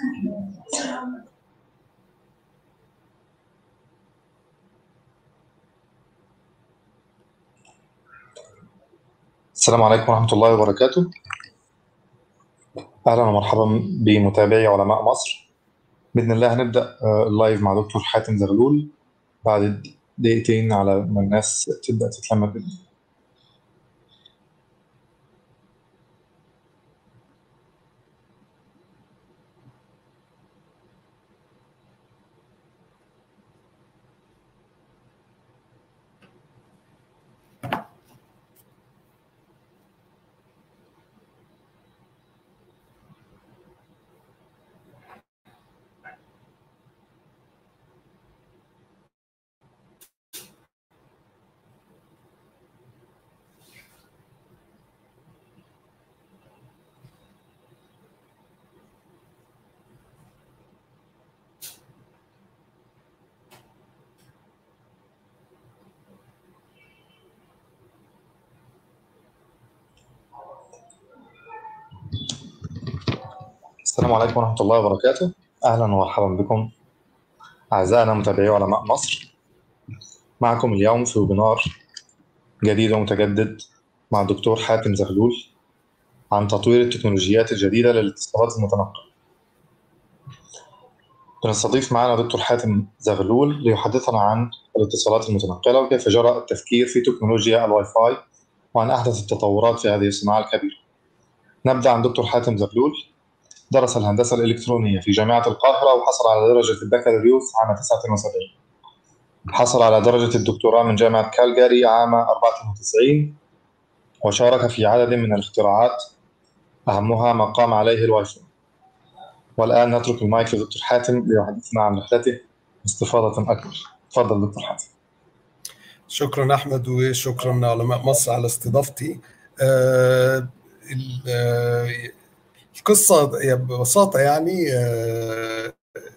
السلام عليكم ورحمة الله وبركاته أهلا ومرحبا بمتابعي علماء مصر بإذن الله هنبدأ آه، اللايف مع دكتور حاتم زغلول بعد دقيقتين على ما الناس تبدأ تتلم بال- السلام عليكم ورحمة الله وبركاته أهلا ومرحبا بكم أعزائنا متابعي علماء مصر معكم اليوم في ويبينار جديد ومتجدد مع الدكتور حاتم زغلول عن تطوير التكنولوجيات الجديدة للاتصالات المتنقلة بنستضيف معنا دكتور حاتم زغلول ليحدثنا عن الاتصالات المتنقلة وكيف جرى التفكير في تكنولوجيا الواي فاي وعن أحدث التطورات في هذه الصناعة الكبيرة نبدأ عن دكتور حاتم زغلول درس الهندسة الإلكترونية في جامعة القاهرة وحصل على درجة البكالوريوس عام 79 حصل على درجة الدكتوراه من جامعة كالجاري عام 94 وشارك في عدد من الاختراعات أهمها ما قام عليه الواي فاي والآن نترك المايك لدكتور حاتم ليحدثنا عن رحلته باستفاضة أكبر تفضل دكتور حاتم شكرا احمد وشكرا علماء مصر على استضافتي آه، ال- آه، القصه هي ببساطه يعني آه،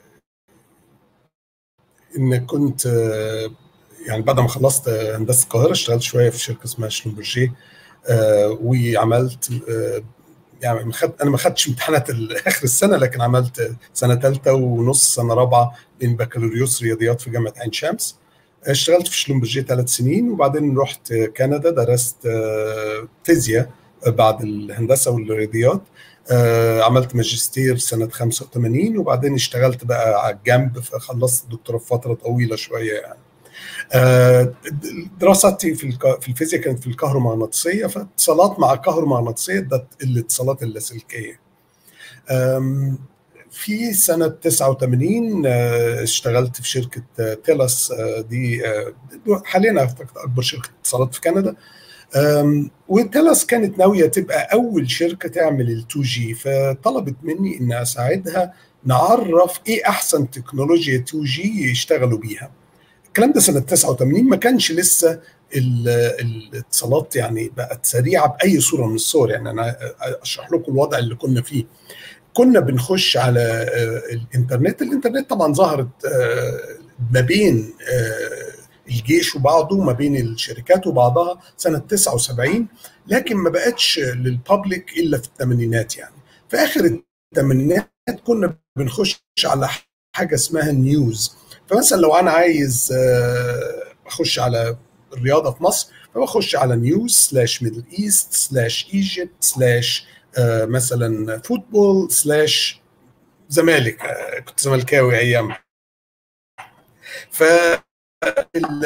ان كنت آه، يعني بعد ما خلصت آه، هندسه القاهره اشتغلت شويه في شركه اسمها شلومبرجيه آه، وعملت آه، يعني ما خد انا ما خدتش امتحانات ال- اخر السنه لكن عملت سنه ثالثه ونص سنه رابعه بين بكالوريوس رياضيات في جامعه عين شمس اشتغلت في شلومبرجيه ثلاث سنين وبعدين رحت كندا درست آه، فيزياء بعد الهندسه والرياضيات آه، عملت ماجستير سنه 85 وبعدين اشتغلت بقى على الجنب فخلصت الدكتوراه في فتره طويله شويه يعني آه، دراستي في الك- في الفيزياء كانت في الكهرومغناطيسيه فاتصالات مع الكهرومغناطيسيه ده الاتصالات اللاسلكيه آم، في سنة 89 آه، اشتغلت في شركة آه، تيلاس آه، دي آه، حاليا أعتقد أكبر شركة اتصالات في كندا آم، وتيلاس كانت ناوية تبقى أول شركة تعمل ال 2 جي فطلبت مني إن أساعدها نعرف إيه أحسن تكنولوجيا 2 جي يشتغلوا بيها الكلام ده سنة 89 ما كانش لسه ال- الاتصالات يعني بقت سريعة بأي صورة من الصور يعني أنا أشرح لكم الوضع اللي كنا فيه كنا بنخش على آه، الانترنت الانترنت طبعا ظهرت آه، ما بين آه، الجيش وبعضه وما بين الشركات وبعضها سنة 79 لكن ما بقتش للبابليك إلا في الثمانينات يعني في آخر الثمانينات كنا بنخش على حاجة اسمها نيوز فمثلا لو أنا عايز آه، أخش على الرياضة في مصر فبخش على نيوز سلاش ميدل ايست سلاش ايجيبت سلاش مثلا فوتبول سلاش زمالك آه، كنت زملكاوي ايام ف ال-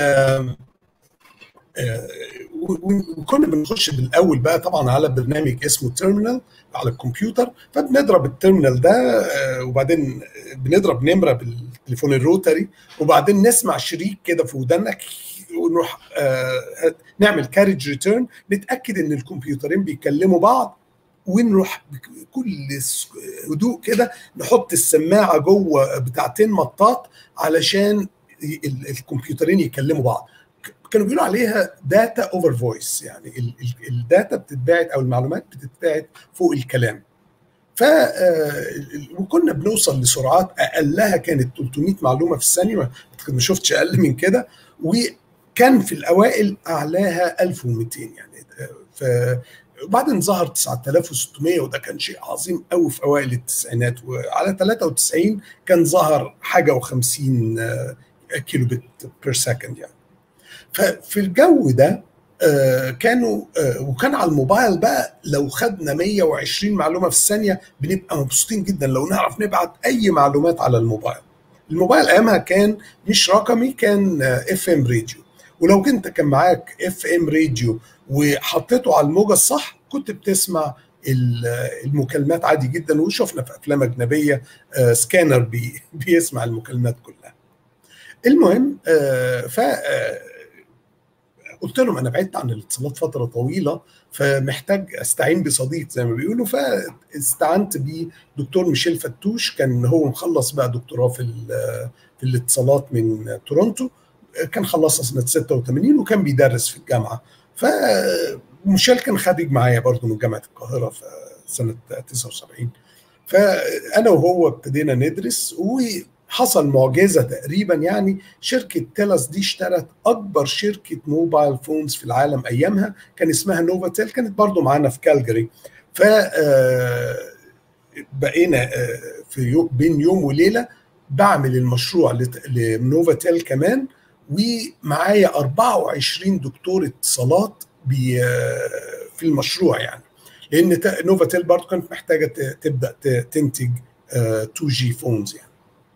آه، و- و- وكنا بنخش بالاول بقى طبعا على برنامج اسمه تيرمينال على الكمبيوتر فبنضرب التيرمينال ده آه، وبعدين بنضرب نمره بالتليفون الروتري وبعدين نسمع شريك كده في ودانك ونروح آه، نعمل كارج ريتيرن نتاكد ان الكمبيوترين بيكلموا بعض ونروح بكل س- هدوء كده نحط السماعه جوه بتاعتين مطاط علشان ي- ال- الكمبيوترين يكلموا بعض ك- كانوا بيقولوا عليها داتا اوفر فويس يعني ال- ال- الداتا بتتبعت او المعلومات بتتبعت فوق الكلام ف آه، وكنا بنوصل لسرعات اقلها كانت 300 معلومه في الثانيه ما ما شفتش اقل من كده وكان في الاوائل اعلاها 1200 يعني آه، ف وبعدين ظهر 9600 وده كان شيء عظيم قوي في اوائل التسعينات وعلى 93 كان ظهر حاجه و50 كيلو بت بير سكند يعني ففي الجو ده كانوا وكان على الموبايل بقى لو خدنا 120 معلومه في الثانيه بنبقى مبسوطين جدا لو نعرف نبعت اي معلومات على الموبايل الموبايل ايامها كان مش رقمي كان اف ام راديو ولو انت كان معاك اف ام راديو وحطيته على الموجه الصح كنت بتسمع المكالمات عادي جدا وشفنا في افلام اجنبيه سكانر بي بيسمع المكالمات كلها المهم ف قلت لهم انا بعدت عن الاتصالات فتره طويله فمحتاج استعين بصديق زي ما بيقولوا فاستعنت بدكتور ميشيل فتوش كان هو مخلص بقى دكتوراه في في الاتصالات من تورونتو كان خلصها سنه 86 وكان بيدرس في الجامعه فميشيل كان خريج معايا برضه من جامعه القاهره في سنه 79 فانا وهو ابتدينا ندرس وحصل معجزه تقريبا يعني شركه تيلاس دي اشترت اكبر شركه موبايل فونز في العالم ايامها كان اسمها نوفاتيل كانت برضه معانا في كالجري ف بقينا في يوم بين يوم وليله بعمل المشروع لنوفاتيل كمان ومعايا 24 دكتور اتصالات في المشروع يعني لان نوفاتيل برضه كانت محتاجه تبدا تنتج 2 جي فونز يعني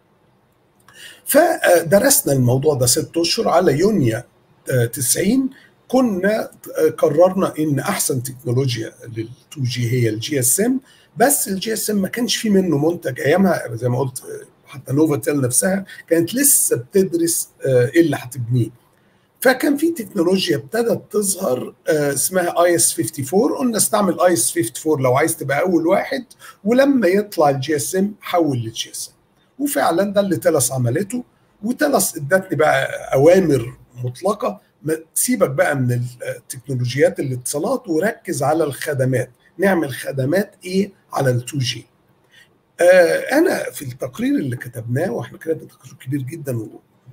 فدرسنا الموضوع ده ست اشهر على يونيو 90 كنا قررنا ان احسن تكنولوجيا لل 2 جي هي الجي اس ام بس الجي اس ام ما كانش في منه منتج ايامها زي ما قلت حتى نوفاتيل نفسها كانت لسه بتدرس ايه اللي هتبنيه فكان في تكنولوجيا ابتدت تظهر اسمها اي اس 54 قلنا استعمل اي اس 54 لو عايز تبقى اول واحد ولما يطلع الجي اس ام حول للجي اس ام وفعلا ده اللي تلس عملته وتلس ادتني بقى اوامر مطلقه سيبك بقى من التكنولوجيات الاتصالات وركز على الخدمات نعمل خدمات ايه على ال 2 جي آه انا في التقرير اللي كتبناه واحنا كتبنا تقرير كبير جدا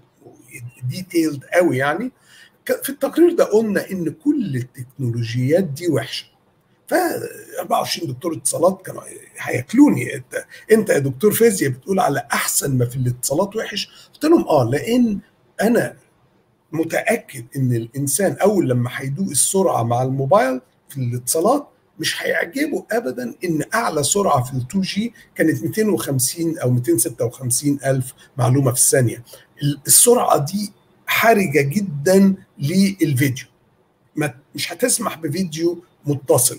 وديتيلد قوي يعني في التقرير ده قلنا ان كل التكنولوجيات دي وحشه ف 24 دكتور اتصالات كانوا هياكلوني انت انت يا دكتور فيزياء بتقول على احسن ما في الاتصالات وحش قلت لهم اه لان انا متاكد ان الانسان اول لما هيدوق السرعه مع الموبايل في الاتصالات مش هيعجبه ابدا ان اعلى سرعه في ال 2 جي كانت 250 او 256 الف معلومه في الثانيه السرعه دي حرجه جدا للفيديو مش هتسمح بفيديو متصل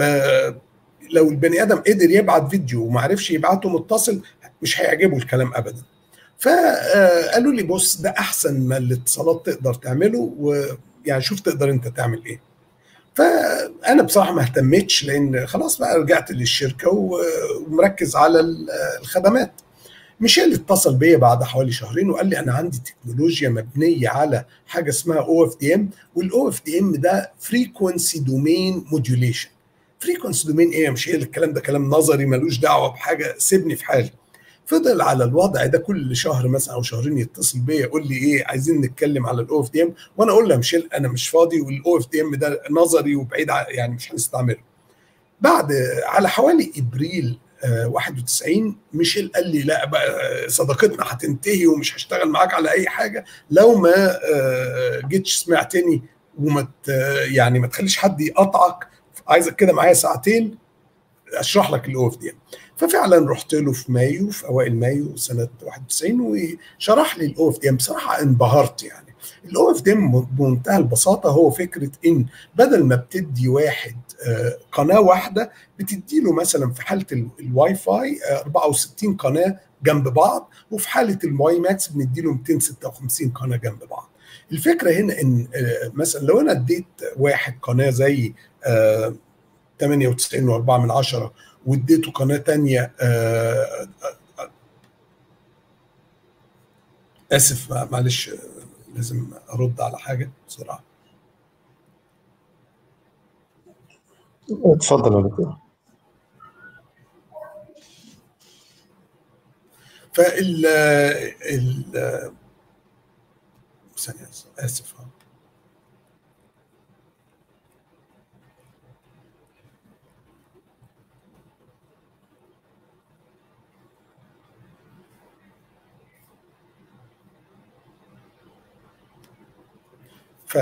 فلو البني ادم قدر يبعت فيديو وما عرفش يبعته متصل مش هيعجبه الكلام ابدا فقالوا لي بص ده احسن ما الاتصالات تقدر تعمله ويعني شوف تقدر انت تعمل ايه فانا بصراحه ما اهتمتش لان خلاص بقى رجعت للشركه ومركز على الخدمات ميشيل اتصل بيا بعد حوالي شهرين وقال لي انا عندي تكنولوجيا مبنيه على حاجه اسمها او اف دي ام والاو اف دي ام ده فريكونسي دومين موديوليشن فريكونسي دومين ايه يا ميشيل الكلام ده كلام نظري ملوش دعوه بحاجه سيبني في حالي فضل على الوضع ده كل شهر مثلا او شهرين يتصل بيا يقول لي ايه عايزين نتكلم على الاو اف دي ام وانا اقول له يا ميشيل انا مش فاضي والاو اف دي ام ده نظري وبعيد يعني مش هنستعمله بعد على حوالي ابريل 91 ميشيل قال لي لا بقى صداقتنا هتنتهي ومش هشتغل معاك على اي حاجه لو ما جيتش سمعتني وما يعني ما تخليش حد يقطعك عايزك كده معايا ساعتين اشرح لك الاو اف دي ففعلا رحت له في مايو في اوائل مايو سنه 91 وشرح لي الاو اف دي بصراحه انبهرت يعني الاو اف دي بمنتهى البساطه هو فكره ان بدل ما بتدي واحد قناه واحده بتدي له مثلا في حاله الواي فاي 64 قناه جنب بعض وفي حاله الواي ماكس بندي له 256 قناه جنب بعض الفكره هنا ان مثلا لو انا اديت واحد قناه زي 98 و4 من عشرة واديته قناه ثانيه اسف معلش لازم ارد على حاجه بسرعه اتفضل يا دكتور فال ال ثانية اسف ف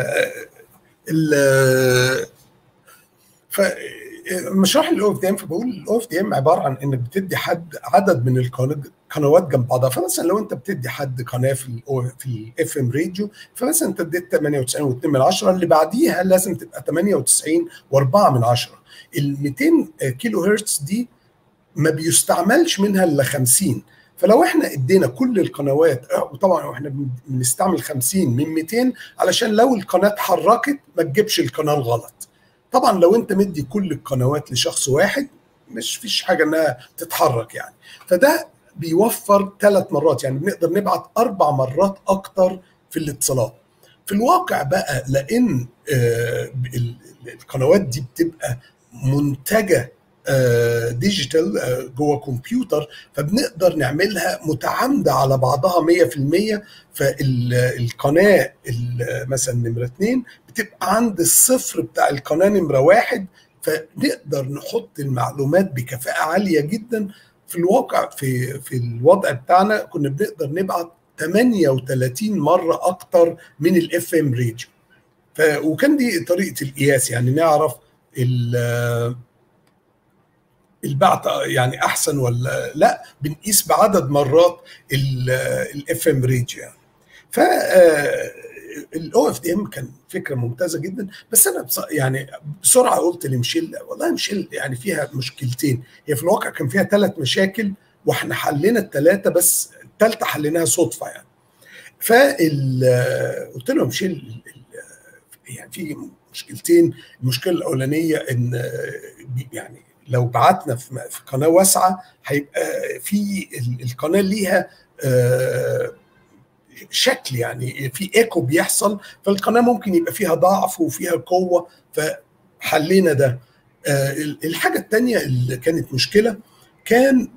ال ف مشروع الاو اف دي ام فبقول الاو اف دي ام عباره عن انك بتدي حد عدد من القنوات جنب بعضها فمثلا لو انت بتدي حد قناه في ال في الاف ام راديو فمثلا انت اديت 98 و2 من 10 اللي بعديها لازم تبقى 98 و4 من 10 ال 200 كيلو هرتز دي ما بيستعملش منها الا 50 فلو احنا ادينا كل القنوات وطبعا احنا بنستعمل 50 من 200 علشان لو القناه اتحركت ما تجيبش القناه الغلط طبعا لو انت مدي كل القنوات لشخص واحد مش فيش حاجه انها تتحرك يعني فده بيوفر ثلاث مرات يعني بنقدر نبعت اربع مرات اكتر في الاتصالات في الواقع بقى لان آه القنوات دي بتبقى منتجه ديجيتال جوه كمبيوتر فبنقدر نعملها متعامده على بعضها 100% فالقناه مثلا نمره اثنين بتبقى عند الصفر بتاع القناه نمره واحد فنقدر نحط المعلومات بكفاءه عاليه جدا في الواقع في في الوضع بتاعنا كنا بنقدر نبعت 38 مره اكتر من الاف ام راديو ف وكان دي طريقه القياس يعني نعرف البعت يعني احسن ولا لا بنقيس بعدد مرات الاف ام ريج يعني ف الاو اف دي ام كان فكره ممتازه جدا بس انا بص... يعني بسرعه قلت لمشيل والله مشيل يعني فيها مشكلتين هي في الواقع كان فيها ثلاث مشاكل واحنا حلينا الثلاثه بس الثالثه حليناها صدفه يعني فال قلت له مشيل يعني في مشكلتين المشكله الاولانيه ان يعني لو بعتنا في قناه واسعه هيبقى في القناه ليها شكل يعني في ايكو بيحصل فالقناه ممكن يبقى فيها ضعف وفيها قوه فحلينا ده الحاجه الثانيه اللي كانت مشكله كان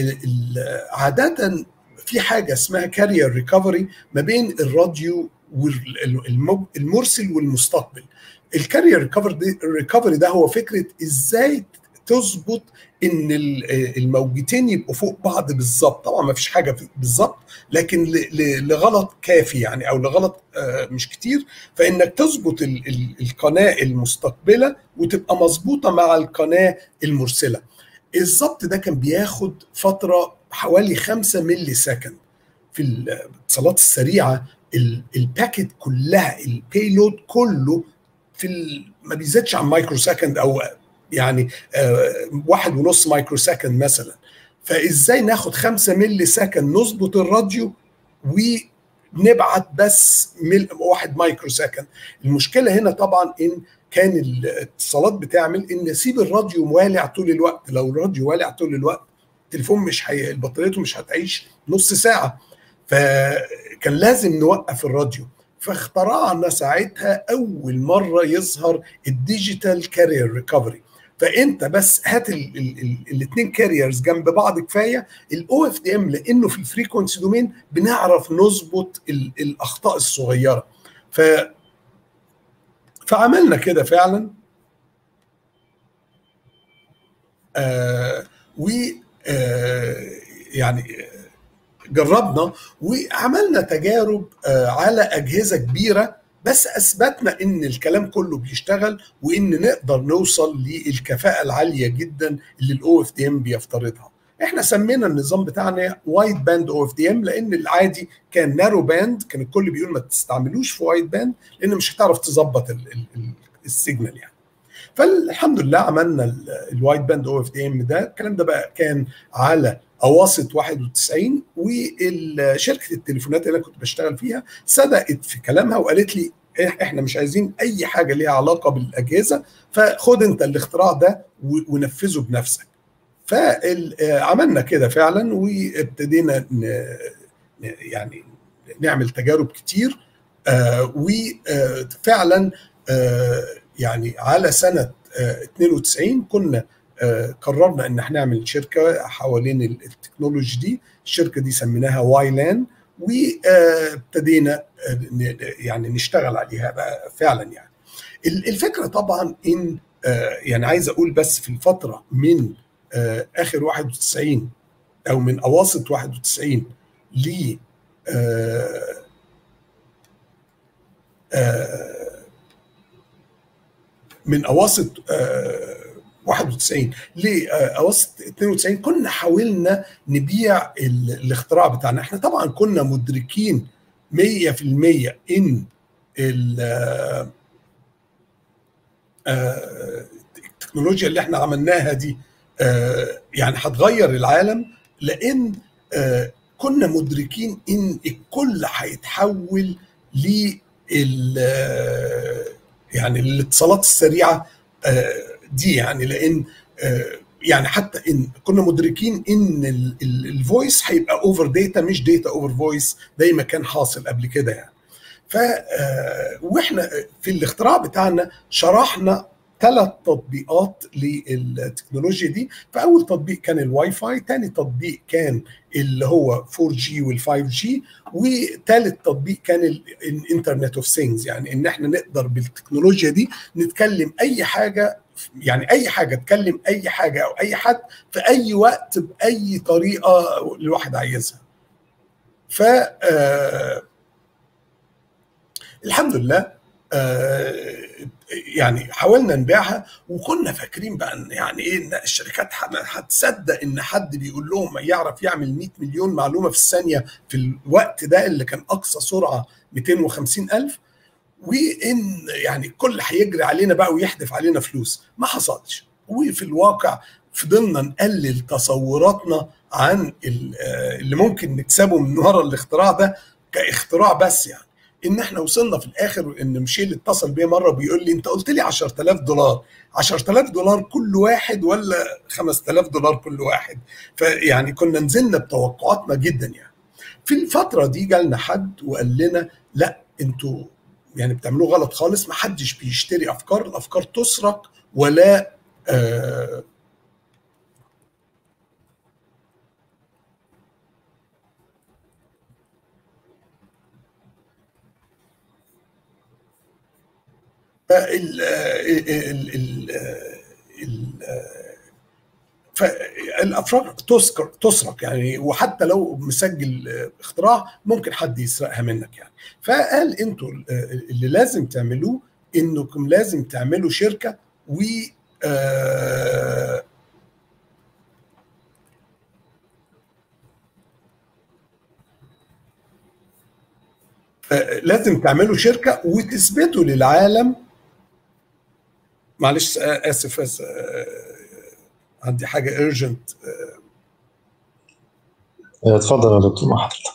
عاده في حاجه اسمها كارير ريكفري ما بين الراديو والمرسل والمستقبل الكارير ريكفري ده هو فكره ازاي تظبط ان الموجتين يبقوا فوق بعض بالظبط طبعا ما فيش حاجه بالظبط لكن لغلط كافي يعني او لغلط مش كتير فانك تظبط القناه المستقبله وتبقى مظبوطه مع القناه المرسله الظبط ده كان بياخد فتره حوالي 5 ملي سكند في الاتصالات السريعه الباكت كلها البيلود كله في ما بيزيدش عن مايكرو سكند او يعني آه واحد ونص مايكرو سكند مثلا فازاي ناخد خمسة ملي سكند نظبط الراديو ونبعت بس مل واحد مايكرو سكند المشكلة هنا طبعا ان كان الاتصالات بتعمل ان اسيب الراديو والع طول الوقت لو الراديو والع طول الوقت التليفون مش هي بطاريته مش هتعيش نص ساعة فكان لازم نوقف الراديو فاخترعنا ساعتها اول مره يظهر الديجيتال كارير ريكفري فانت بس هات الاثنين كاريرز جنب بعض كفايه الاو اف دي ام لانه في الفريكونسي دومين بنعرف نظبط الاخطاء الصغيره ف فعملنا كده فعلا آه و آه يعني جربنا وعملنا تجارب آه على اجهزه كبيره بس اثبتنا ان الكلام كله بيشتغل وان نقدر نوصل للكفاءه العاليه جدا اللي الاو اف دي ام بيفترضها احنا سمينا النظام بتاعنا وايد باند او اف دي ام لان العادي كان نارو باند كان الكل بيقول ما تستعملوش في وايد باند لان مش هتعرف تظبط السيجنال يعني فالحمد لله عملنا الوايد باند او اف دي ام ده الكلام ده بقى كان على اواسط 91 وشركه التليفونات اللي انا كنت بشتغل فيها صدقت في كلامها وقالت لي احنا مش عايزين اي حاجه ليها علاقه بالاجهزه فخد انت الاختراع ده ونفذه بنفسك فعملنا كده فعلا وابتدينا يعني نعمل تجارب كتير آه وفعلا آه يعني على سنه آه 92 كنا آه قررنا ان احنا نعمل شركه حوالين التكنولوجي دي الشركه دي سميناها واي لان وابتدينا آه يعني نشتغل عليها بقى فعلا يعني الفكره طبعا ان يعني عايز اقول بس في الفتره من اخر 91 او من اواسط 91 ل من اواسط 91 لاواسط 92 كنا حاولنا نبيع الاختراع بتاعنا احنا طبعا كنا مدركين 100% ان التكنولوجيا اللي احنا عملناها دي يعني هتغير العالم لان كنا مدركين ان الكل هيتحول ل يعني الاتصالات السريعه دي يعني لان يعني حتى ان كنا مدركين ان الفويس هيبقى اوفر داتا مش داتا اوفر فويس زي ما كان حاصل قبل كده يعني ف واحنا في الاختراع بتاعنا شرحنا ثلاث تطبيقات للتكنولوجيا دي فاول تطبيق كان الواي فاي ثاني تطبيق كان اللي هو 4 جي وال5 جي وثالث تطبيق كان الانترنت اوف ثينجز يعني ان احنا نقدر بالتكنولوجيا دي نتكلم اي حاجه يعني اي حاجه تكلم اي حاجه او اي حد في اي وقت باي طريقه الواحد عايزها ف الحمد لله يعني حاولنا نبيعها وكنا فاكرين بقى ان يعني ايه ان الشركات هتصدق ان حد بيقول لهم يعرف يعمل 100 مليون معلومه في الثانيه في الوقت ده اللي كان اقصى سرعه 250 الف وان يعني الكل هيجري علينا بقى ويحدف علينا فلوس ما حصلش وفي الواقع فضلنا نقلل تصوراتنا عن اللي ممكن نكسبه من ورا الاختراع ده كاختراع بس يعني ان احنا وصلنا في الاخر ان ميشيل اتصل بيا مره بيقول لي انت قلت لي 10000 دولار 10000 دولار كل واحد ولا 5000 دولار كل واحد فيعني كنا نزلنا بتوقعاتنا جدا يعني في الفتره دي جالنا حد وقال لنا لا انتوا يعني بتعملوه غلط خالص ما حدش بيشتري افكار الافكار تسرق ولا آه ال ال ال ال فالافكار تسكر تسرق يعني وحتى لو مسجل اختراع ممكن حد يسرقها منك يعني فقال انتوا اللي لازم تعملوه انكم لازم تعملوا شركه و لازم تعملوا شركه وتثبتوا للعالم معلش اسف اسف عندي حاجه ايرجنت اتفضل يا دكتور مع حضرتك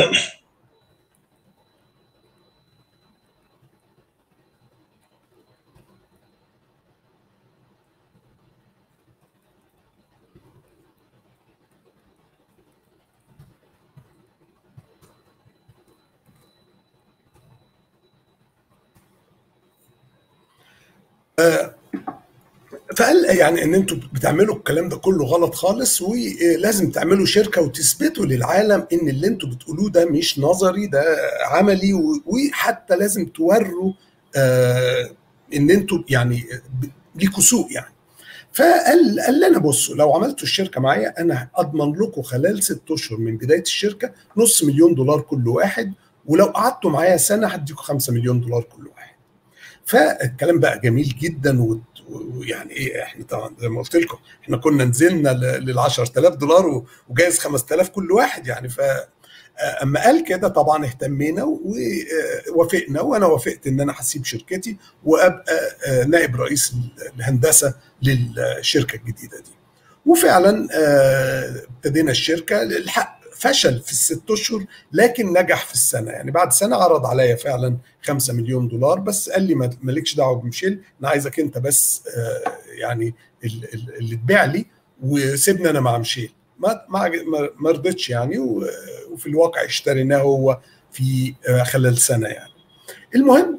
فقال يعني ان انتوا بتعملوا الكلام ده كله غلط خالص ولازم تعملوا شركه وتثبتوا للعالم ان اللي انتوا بتقولوه ده مش نظري ده عملي وحتى لازم توروا آه ان انتوا يعني ليكوا سوق يعني فقال قال لنا بصوا لو عملتوا الشركه معايا انا اضمن لكم خلال ست اشهر من بدايه الشركه نص مليون دولار كل واحد ولو قعدتوا معايا سنه هديكم 5 مليون دولار كل واحد فالكلام بقى جميل جدا ويعني ايه احنا طبعا زي ما قلت لكم احنا كنا نزلنا لل 10000 دولار وجايز 5000 كل واحد يعني ف اما قال كده طبعا اهتمينا ووافقنا وانا وافقت ان انا هسيب شركتي وابقى نائب رئيس الهندسه للشركه الجديده دي وفعلا ابتدينا الشركه الحق فشل في الست اشهر لكن نجح في السنه يعني بعد سنه عرض عليا فعلا 5 مليون دولار بس قال لي مالكش دعوه بميشيل انا عايزك انت بس يعني اللي تبيع لي وسيبني انا مع ميشيل ما ما رضيتش يعني وفي الواقع اشتريناه هو في خلال سنه يعني المهم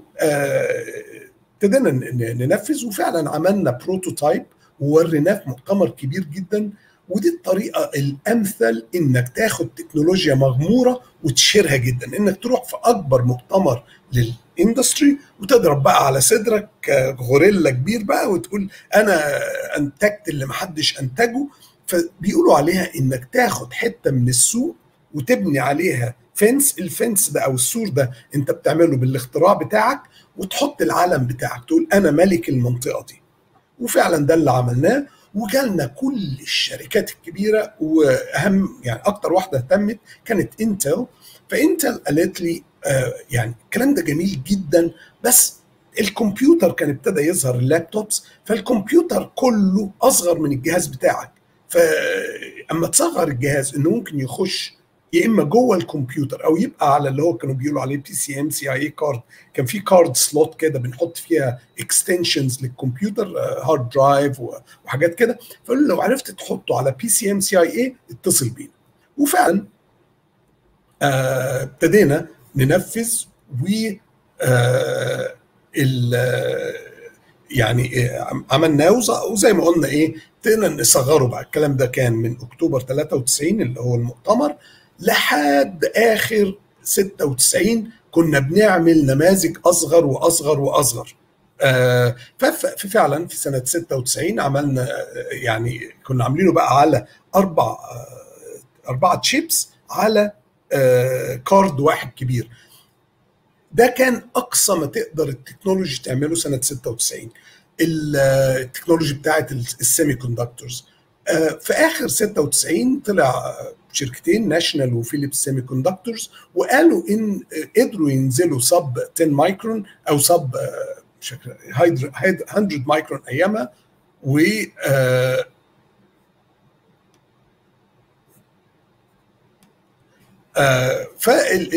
ابتدينا ننفذ وفعلا عملنا بروتوتايب ووريناه في مؤتمر كبير جدا ودي الطريقه الامثل انك تاخد تكنولوجيا مغموره وتشيرها جدا انك تروح في اكبر مؤتمر للاندستري وتضرب بقى على صدرك غوريلا كبير بقى وتقول انا انتجت اللي محدش انتجه فبيقولوا عليها انك تاخد حته من السوق وتبني عليها فنس الفنس ده او السور ده انت بتعمله بالاختراع بتاعك وتحط العلم بتاعك تقول انا ملك المنطقه دي وفعلا ده اللي عملناه وجالنا كل الشركات الكبيره واهم يعني اكتر واحده اهتمت كانت انتل فانتل قالت لي آه يعني الكلام ده جميل جدا بس الكمبيوتر كان ابتدى يظهر اللابتوبس فالكمبيوتر كله اصغر من الجهاز بتاعك فاما تصغر الجهاز انه ممكن يخش يا اما جوه الكمبيوتر او يبقى على اللي هو كانوا بيقولوا عليه بي سي ام سي اي كارد كان في كارد سلوت كده بنحط فيها اكستنشنز للكمبيوter هارد درايف وحاجات كده فقالوا لو عرفت تحطه على بي سي ام سي اي اي اتصل بينا وفعلا ابتدينا آه ننفذ و آه يعني عملناه وزي ما قلنا ايه ابتدينا نصغره بقى الكلام ده كان من اكتوبر 93 اللي هو المؤتمر لحد اخر 96 كنا بنعمل نماذج اصغر واصغر واصغر آه ففعلا في سنه 96 عملنا يعني كنا عاملينه بقى على اربع آه اربعه تشيبس على آه كارد واحد كبير ده كان اقصى ما تقدر التكنولوجي تعمله سنه 96 التكنولوجي بتاعت السيمي كوندكتورز في اخر 96 طلع شركتين ناشونال وفيليبس سيمي كوندكتورز وقالوا ان قدروا ينزلوا سب 10 مايكرون او سب 100 مايكرون ايامها و فال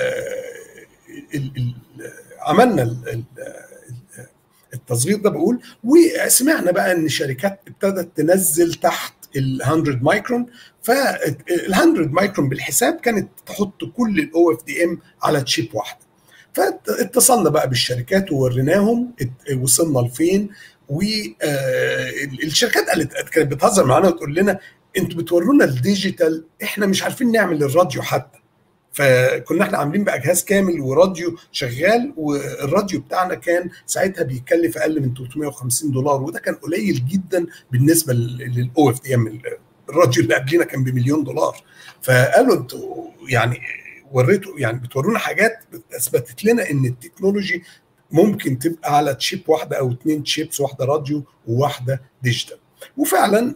ال عملنا التصغير ده بقول وسمعنا بقى ان شركات ابتدت تنزل تحت ال 100 مايكرون فال 100 مايكرون بالحساب كانت تحط كل الاو اف دي ام على تشيب واحده فاتصلنا بقى بالشركات ووريناهم وصلنا لفين والشركات قالت كانت بتهزر معانا وتقول لنا انتوا بتورونا الديجيتال احنا مش عارفين نعمل الراديو حتى فكنا احنا عاملين بقى جهاز كامل وراديو شغال والراديو بتاعنا كان ساعتها بيكلف اقل من 350 دولار وده كان قليل جدا بالنسبه للاو اف دي ام الراديو اللي قبلنا كان بمليون دولار فقالوا انتوا يعني وريتوا يعني بتورونا حاجات اثبتت لنا ان التكنولوجي ممكن تبقى على تشيب واحده او اثنين تشيبس واحده راديو وواحده ديجيتال وفعلا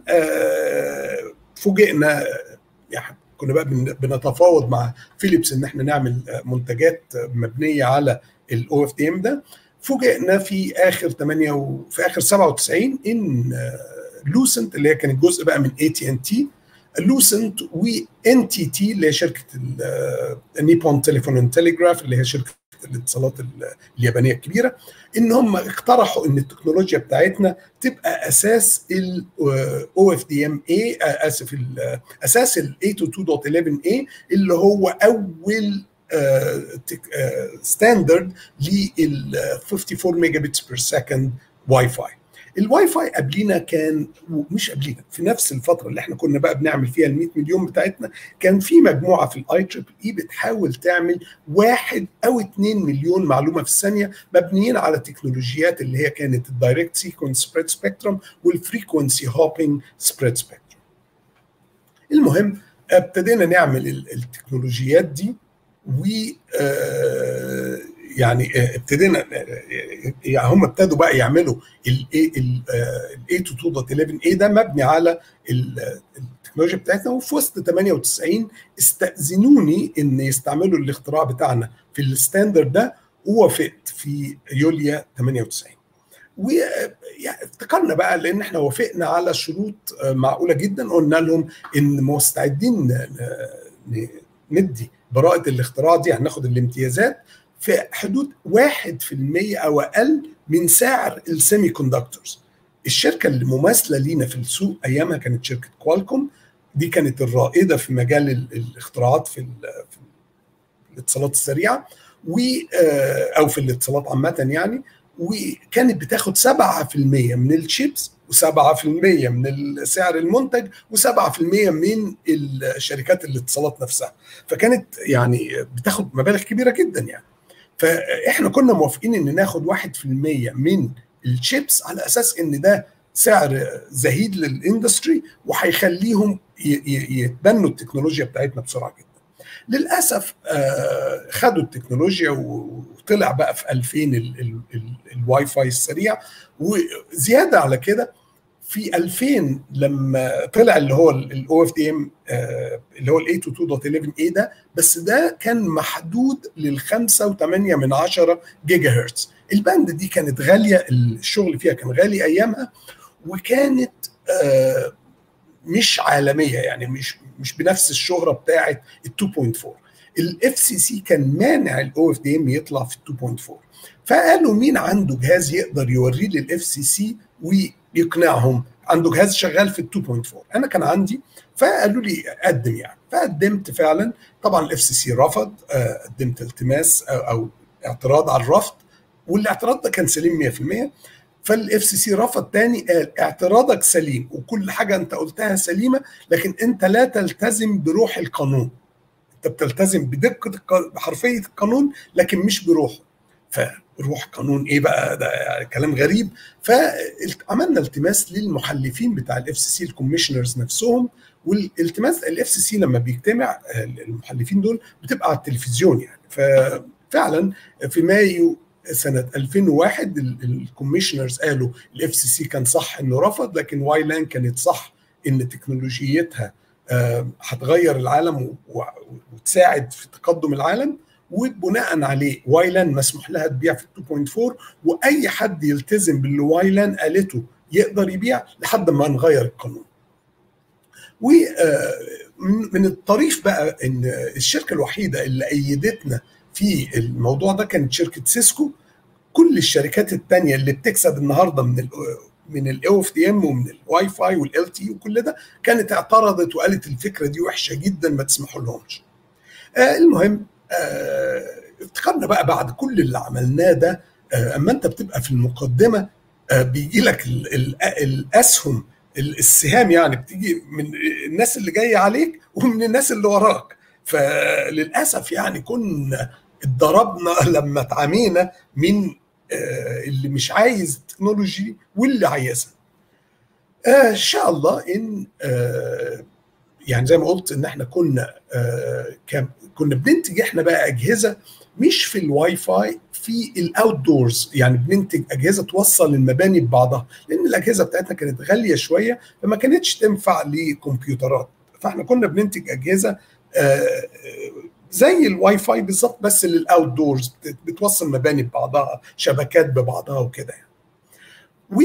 فوجئنا يعني كنا بقى بنتفاوض مع فيليبس ان احنا نعمل منتجات مبنيه على الاو اف دي ام ده فوجئنا في اخر 8 وفي اخر 97 ان لوسنت اللي هي كانت جزء بقى من اي تي ان تي لوسنت وان تي تي اللي هي شركه نيبون تليفون اند تليجراف اللي هي شركه الاتصالات اليابانيه الكبيره ان هم اقترحوا ان التكنولوجيا بتاعتنا تبقى اساس الاو اف دي ام اي اسف اساس ال 822.11a اللي هو اول ستاندرد لل 54 ميجا بتس بير سكند واي فاي الواي فاي قبلينا كان مش قبلينا في نفس الفتره اللي احنا كنا بقى بنعمل فيها ال 100 مليون بتاعتنا كان في مجموعه في الاي تريبل اي بتحاول تعمل واحد او 2 مليون معلومه في الثانيه مبنيين على تكنولوجيات اللي هي كانت الدايركت سيكونس سبريد سبيكترم والفريكونسي هوبينج سبريد سبيكترم المهم ابتدينا نعمل التكنولوجيات دي و يعني ابتدينا يعني هم ابتدوا بقى يعملوا ال A22.11a ده مبني على التكنولوجيا بتاعتنا وفي وسط 98 استأذنوني ان يستعملوا الاختراع بتاعنا في الستاندرد ده ووافقت في يوليو 98 وافتكرنا بقى لان احنا وافقنا على شروط معقوله جدا قلنا لهم ان مستعدين ندي براءه الاختراع دي هناخد الامتيازات في حدود 1% او اقل من سعر السيمي كوندكتورز الشركه اللي مماثله لينا في السوق ايامها كانت شركه كوالكوم دي كانت الرائده في مجال الاختراعات في, في الاتصالات السريعه و او في الاتصالات عامه يعني وكانت بتاخد 7% من الشيبس و7% من سعر المنتج و7% من الشركات الاتصالات نفسها فكانت يعني بتاخد مبالغ كبيره جدا يعني فاحنا كنا موافقين ان ناخد 1% من الشيبس على اساس ان ده سعر زهيد للاندستري وهيخليهم يتبنوا التكنولوجيا بتاعتنا بسرعه جدا للاسف خدوا التكنولوجيا وطلع بقى في 2000 الواي فاي السريع وزياده على كده في 2000 لما طلع اللي هو الاو اف دي ام اللي هو ال 822.11 a ده بس ده كان محدود لل 5.8 من 10 جيجا هرتز الباند دي كانت غاليه الشغل فيها كان غالي ايامها وكانت آه مش عالميه يعني مش مش بنفس الشهره بتاعه ال 2.4 الاف سي سي كان مانع الاو اف دي ام يطلع في 2.4 فقالوا مين عنده جهاز يقدر يوريه للاف سي سي ويقنعهم عنده جهاز شغال في ال 2.4 انا كان عندي فقالوا لي قدم يعني فقدمت فعلا طبعا الاف سي سي رفض قدمت التماس او اعتراض على الرفض والاعتراض ده كان سليم 100% فالاف سي سي رفض تاني قال اعتراضك سليم وكل حاجه انت قلتها سليمه لكن انت لا تلتزم بروح القانون انت بتلتزم بدقه بحرفيه القانون لكن مش بروحه فروح قانون ايه بقى ده كلام غريب فعملنا التماس للمحلفين بتاع الاف سي سي الكوميشنرز نفسهم والالتماس الاف سي سي لما بيجتمع المحلفين دول بتبقى على التلفزيون يعني ففعلا في مايو سنه 2001 الكوميشنرز قالوا الاف سي سي كان صح انه رفض لكن واي لان كانت صح ان تكنولوجيتها هتغير العالم وتساعد في تقدم العالم وبناء عليه وايلان مسموح لها تبيع في 2.4 واي حد يلتزم باللي وايلان قالته يقدر يبيع لحد ما نغير القانون. ومن الطريف بقى ان الشركه الوحيده اللي ايدتنا في الموضوع ده كانت شركه سيسكو كل الشركات الثانيه اللي بتكسب النهارده من ال من الاو اف دي ام ومن الواي فاي والال تي وكل ده كانت اعترضت وقالت الفكره دي وحشه جدا ما تسمحوا لهمش. آه المهم آه افتكرنا بقى بعد كل اللي عملناه ده آه اما انت بتبقى في المقدمه آه بيجي لك ال ال الاسهم السهام يعني بتيجي من الناس اللي جايه عليك ومن الناس اللي وراك فللاسف يعني كنا اتضربنا لما اتعامينا من اللي مش عايز تكنولوجي واللي عايزها ان شاء الله ان يعني زي ما قلت ان احنا كنا كنا بننتج احنا بقى اجهزه مش في الواي فاي في الاوت دورز يعني بننتج اجهزه توصل المباني ببعضها لان الاجهزه بتاعتنا كانت غاليه شويه فما كانتش تنفع لكمبيوترات فاحنا كنا بننتج اجهزه زي الواي فاي بالظبط بس للاوت دورز بتوصل مباني ببعضها شبكات ببعضها وكده يعني. و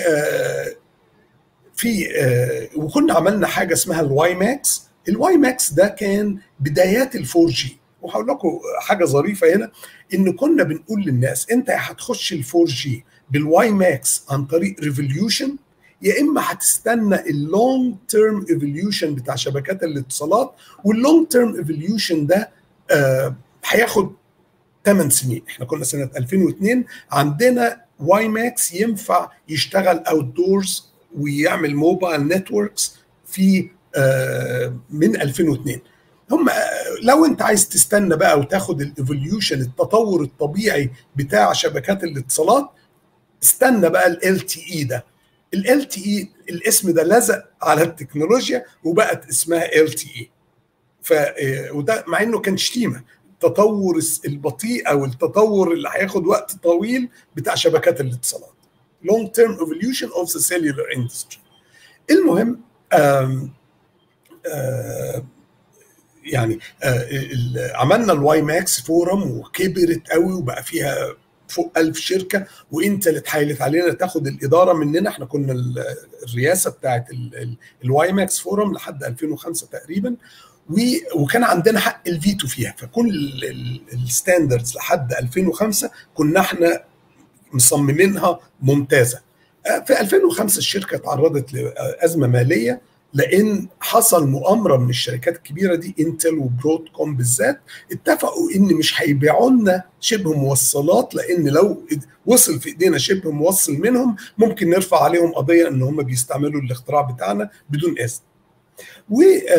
في وكنا عملنا حاجه اسمها الواي ماكس الواي ماكس ده كان بدايات ال 4 جي وهقول لكم حاجه ظريفه هنا ان كنا بنقول للناس انت هتخش ال 4 جي بالواي ماكس عن طريق ريفوليوشن يا اما هتستنى اللونج تيرم ايفوليوشن بتاع شبكات الاتصالات واللونج تيرم ايفوليوشن ده آه هياخد 8 سنين احنا كنا سنه 2002 عندنا واي ماكس ينفع يشتغل اوت دورز ويعمل موبايل نتوركس في آه من 2002 هم لو انت عايز تستنى بقى وتاخد الايفوليوشن التطور الطبيعي بتاع شبكات الاتصالات استنى بقى ال تي اي ده ال تي اي الاسم ده لزق على التكنولوجيا وبقت اسمها ال تي اي ف وده مع انه كان شتيمه التطور البطيء او التطور اللي هياخد وقت طويل بتاع شبكات الاتصالات long term evolution of the cellular industry المهم آم آم يعني عملنا الواي ماكس فورم وكبرت قوي وبقى فيها فوق ألف شركة وانت اللي اتحايلت علينا تاخد الإدارة مننا احنا كنا الرئاسة بتاعت الواي ماكس فورم لحد 2005 تقريبا وكان عندنا حق الفيتو فيها فكل الستاندردز لحد 2005 كنا احنا مصممينها ممتازة في 2005 الشركة تعرضت لأزمة مالية لان حصل مؤامره من الشركات الكبيره دي انتل وبرود كوم بالذات اتفقوا ان مش هيبيعوا لنا شبه موصلات لان لو وصل في ايدينا شبه موصل منهم ممكن نرفع عليهم قضيه ان هم بيستعملوا الاختراع بتاعنا بدون اذن. و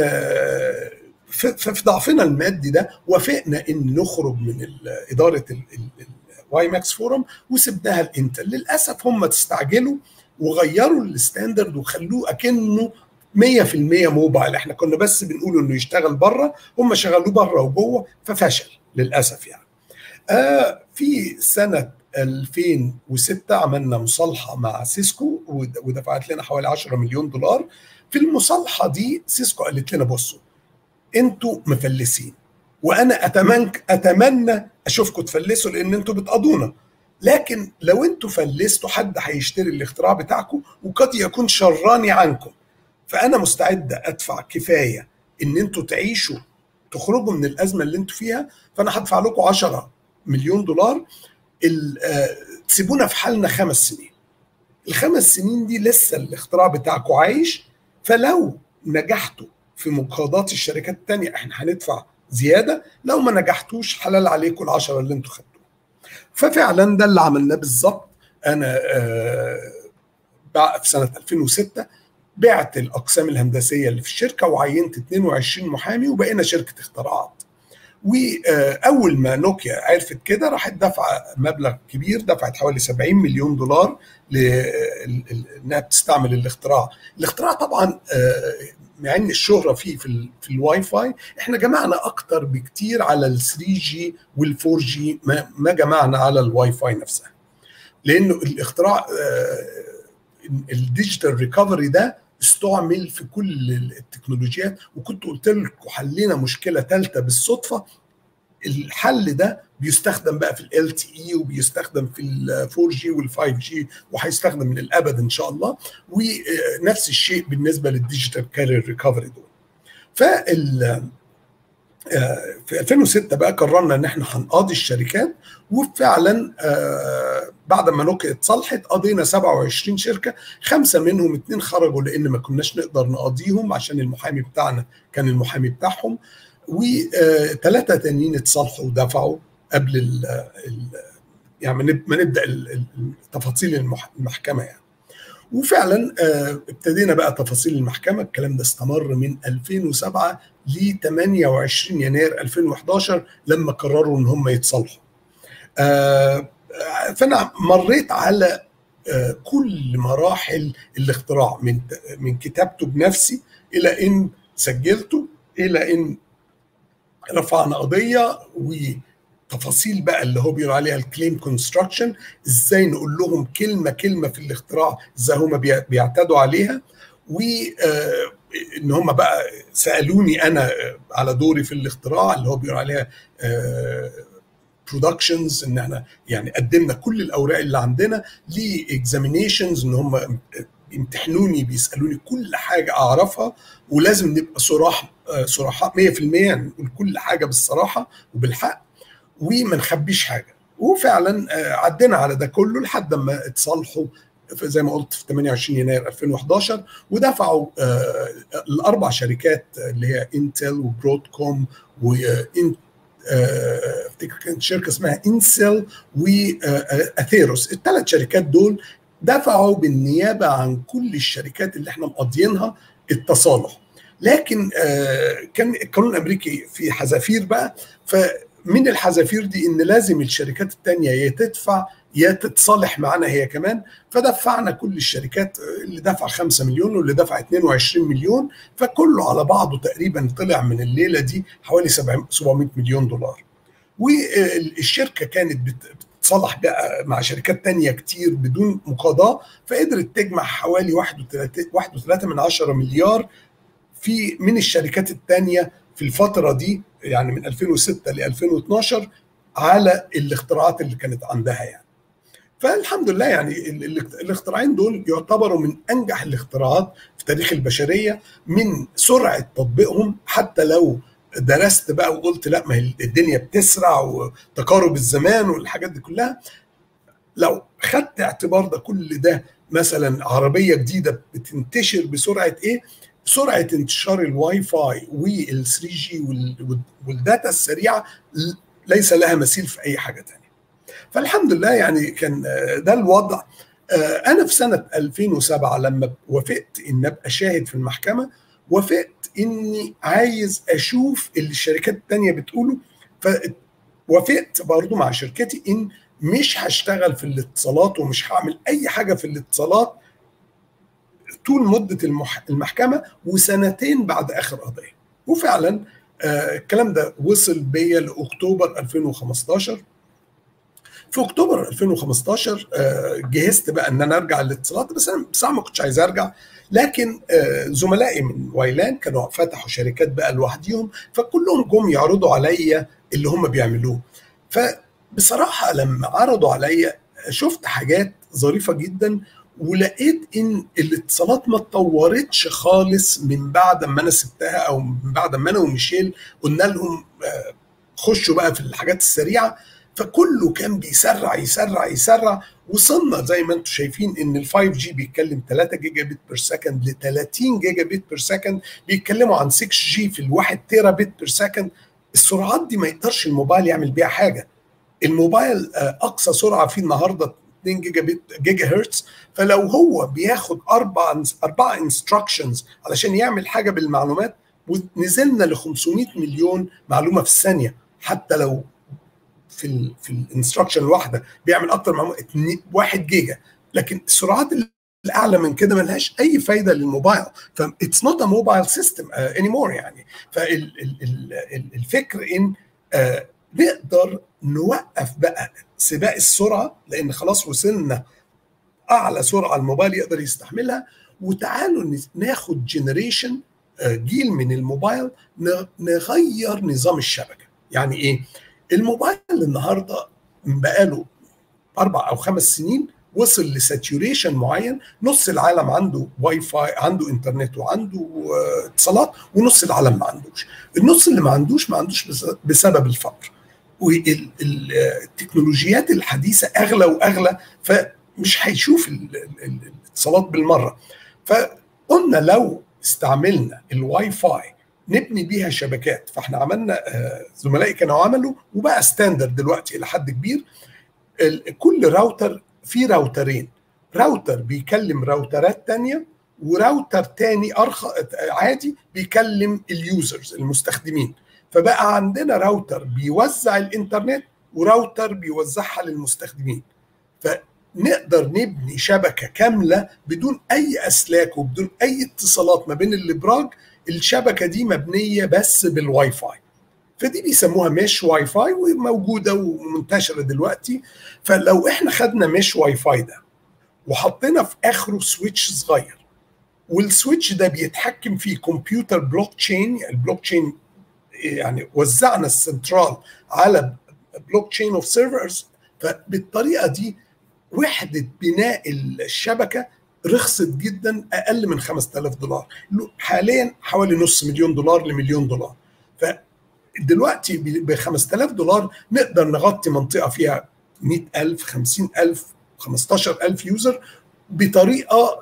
في ضعفنا المادي ده وافقنا ان نخرج من اداره الواي ماكس فورم وسبناها لانتل للاسف هم استعجلوا وغيروا الستاندرد وخلوه اكنه 100% موبايل احنا كنا بس بنقول انه يشتغل بره هم شغلوه بره وجوه ففشل للاسف يعني آه في سنه 2006 عملنا مصالحه مع سيسكو ودفعت لنا حوالي 10 مليون دولار في المصالحه دي سيسكو قالت لنا بصوا انتوا مفلسين وانا اتمنى اتمنى اشوفكم تفلسوا لان انتوا بتقضونا لكن لو انتوا فلستوا حد هيشتري الاختراع بتاعكم وقد يكون شراني عنكم فانا مستعد ادفع كفايه ان انتوا تعيشوا تخرجوا من الازمه اللي انتوا فيها فانا هدفع لكم 10 مليون دولار تسيبونا في حالنا خمس سنين الخمس سنين دي لسه الاختراع بتاعكم عايش فلو نجحتوا في مقاضات الشركات التانية احنا هندفع زيادة لو ما نجحتوش حلال عليكم العشرة اللي انتوا خدتوها ففعلا ده اللي عملناه بالظبط انا آه في سنة 2006 بعت الاقسام الهندسية اللي في الشركة وعينت 22 محامي وبقينا شركة اختراعات واول ما نوكيا عرفت كده راحت دفع مبلغ كبير دفعت حوالي 70 مليون دولار انها بتستعمل الاختراع الاختراع طبعا مع ان الشهره فيه في, ال في الواي فاي احنا جمعنا اكتر بكتير على ال 3 جي وال 4 جي ما, ما جمعنا على الواي فاي نفسها لانه الاختراع الديجيتال ريكفري ده استعمل في كل التكنولوجيات وكنت قلت لكم حلينا مشكله ثالثه بالصدفه الحل ده بيستخدم بقى في ال تي اي وبيستخدم في ال 4 جي وال 5 جي وهيستخدم للابد ان شاء الله ونفس الشيء بالنسبه للديجيتال كارير ريكفري دول فال في 2006 بقى قررنا ان احنا هنقاضي الشركات وفعلا بعد ما نوكيا اتصالحت قضينا 27 شركه خمسه منهم اثنين خرجوا لان ما كناش نقدر نقاضيهم عشان المحامي بتاعنا كان المحامي بتاعهم وثلاثه تانيين اتصالحوا ودفعوا قبل ال ال يعني ما نبدا تفاصيل المحكمه يعني وفعلا ابتدينا بقى تفاصيل المحكمه الكلام ده استمر من 2007 ل 28 يناير 2011 لما قرروا ان هم يتصالحوا فانا مريت على كل مراحل الاختراع من من كتابته بنفسي الى ان سجلته الى ان رفعنا قضيه وتفاصيل بقى اللي هو بيقول عليها الكليم كونستراكشن ازاي نقول لهم كلمه كلمه في الاختراع ازاي هم بيعتادوا عليها و ان هم بقى سالوني انا على دوري في الاختراع اللي هو بيقول عليها برودكشنز ان احنا يعني قدمنا كل الاوراق اللي عندنا لاكزامينيشنز ان هم بيمتحنوني بيسالوني كل حاجه اعرفها ولازم نبقى صراح صراحة 100% يعني نقول كل حاجه بالصراحه وبالحق وما نخبيش حاجه وفعلا عدينا على ده كله لحد ما اتصالحوا زي ما قلت في 28 يناير 2011 ودفعوا الاربع شركات اللي هي انتل وبرودكوم وانت افتكر كانت شركه اسمها انسل واثيروس الثلاث شركات دول دفعوا بالنيابه عن كل الشركات اللي احنا مقضيينها التصالح لكن كان القانون الامريكي في حذافير بقى فمن الحذافير دي ان لازم الشركات الثانيه يا تدفع يا تتصالح معانا هي كمان فدفعنا كل الشركات اللي دفع 5 مليون واللي دفع 22 مليون فكله على بعضه تقريبا طلع من الليله دي حوالي 700 مليون دولار والشركه كانت بتتصالح بقى مع شركات تانية كتير بدون مقاضاة فقدرت تجمع حوالي 1.3 من 10 مليار في من الشركات التانية في الفترة دي يعني من 2006 ل 2012 على الاختراعات اللي كانت عندها يعني فالحمد لله يعني الاختراعين دول يعتبروا من انجح الاختراعات في تاريخ البشريه من سرعه تطبيقهم حتى لو درست بقى وقلت لا ما هي الدنيا بتسرع وتقارب الزمان والحاجات دي كلها لو خدت اعتبار ده كل ده مثلا عربيه جديده بتنتشر بسرعه ايه؟ سرعه انتشار الواي فاي وال 3 جي والداتا السريعه ليس لها مثيل في اي حاجه ثانيه. فالحمد لله يعني كان ده الوضع انا في سنه 2007 لما وافقت ان ابقى شاهد في المحكمه وافقت اني عايز اشوف اللي الشركات التانية بتقوله فوافقت برضو مع شركتي ان مش هشتغل في الاتصالات ومش هعمل اي حاجه في الاتصالات طول مده المحكمه وسنتين بعد اخر قضيه وفعلا آه الكلام ده وصل بيا لاكتوبر 2015 في اكتوبر 2015 آه جهزت بقى ان انا ارجع للاتصالات بس انا بصراحه ما كنتش عايز ارجع لكن آه زملائي من وايلان كانوا فتحوا شركات بقى لوحديهم فكلهم جم يعرضوا عليا اللي هم بيعملوه فبصراحه لما عرضوا عليا شفت حاجات ظريفه جدا ولقيت ان الاتصالات ما اتطورتش خالص من بعد ما انا سبتها او من بعد ما انا وميشيل قلنا لهم خشوا بقى في الحاجات السريعه فكله كان بيسرع يسرع يسرع وصلنا زي ما انتم شايفين ان ال 5 جي بيتكلم 3 جيجا بت بير سكند ل 30 جيجا بت بير سكند بيتكلموا عن 6 جي في الواحد تيرا بت بير سكند السرعات دي ما يقدرش الموبايل يعمل بيها حاجه الموبايل اقصى سرعه فيه النهارده 2 جيجا بت جيجا هرتز فلو هو بياخد اربع اربع انستراكشنز علشان يعمل حاجه بالمعلومات ونزلنا ل 500 مليون معلومه في الثانيه حتى لو في ال في الانستراكشن الواحده بيعمل اكتر من 1 جيجا لكن السرعات الاعلى من كده ملهاش اي فايده للموبايل ف اتس نوت ا موبايل سيستم اني مور يعني فالفكر ان uh, نقدر نوقف بقى سباق السرعه لان خلاص وصلنا اعلى سرعه الموبايل يقدر يستحملها وتعالوا ناخد جنريشن جيل من الموبايل نغير نظام الشبكه يعني ايه الموبايل النهارده بقاله اربع او خمس سنين وصل لساتوريشن معين نص العالم عنده واي فاي عنده انترنت وعنده اتصالات ونص العالم ما عندوش النص اللي ما عندوش ما عندوش بسبب الفقر والتكنولوجيات الحديثه اغلى واغلى فمش هيشوف الاتصالات بالمره فقلنا لو استعملنا الواي فاي نبني بيها شبكات فاحنا عملنا زملائي كانوا عملوا وبقى ستاندرد دلوقتي الى حد كبير كل راوتر فيه راوترين راوتر بيكلم راوترات تانية وراوتر تاني ارخص عادي بيكلم اليوزرز المستخدمين فبقى عندنا راوتر بيوزع الانترنت وراوتر بيوزعها للمستخدمين فنقدر نبني شبكه كامله بدون اي اسلاك وبدون اي اتصالات ما بين الابراج الشبكه دي مبنيه بس بالواي فاي فدي بيسموها مش واي فاي وموجوده ومنتشره دلوقتي فلو احنا خدنا مش واي فاي ده وحطينا في اخره سويتش صغير والسويتش ده بيتحكم فيه كمبيوتر بلوك تشين يعني البلوك تشين يعني وزعنا السنترال على بلوك تشين اوف سيرفرز فبالطريقه دي وحده بناء الشبكه رخصت جدا اقل من 5000 دولار حاليا حوالي نص مليون دولار لمليون دولار فدلوقتي ب 5000 دولار نقدر نغطي منطقه فيها 100000 50000 15000 يوزر بطريقه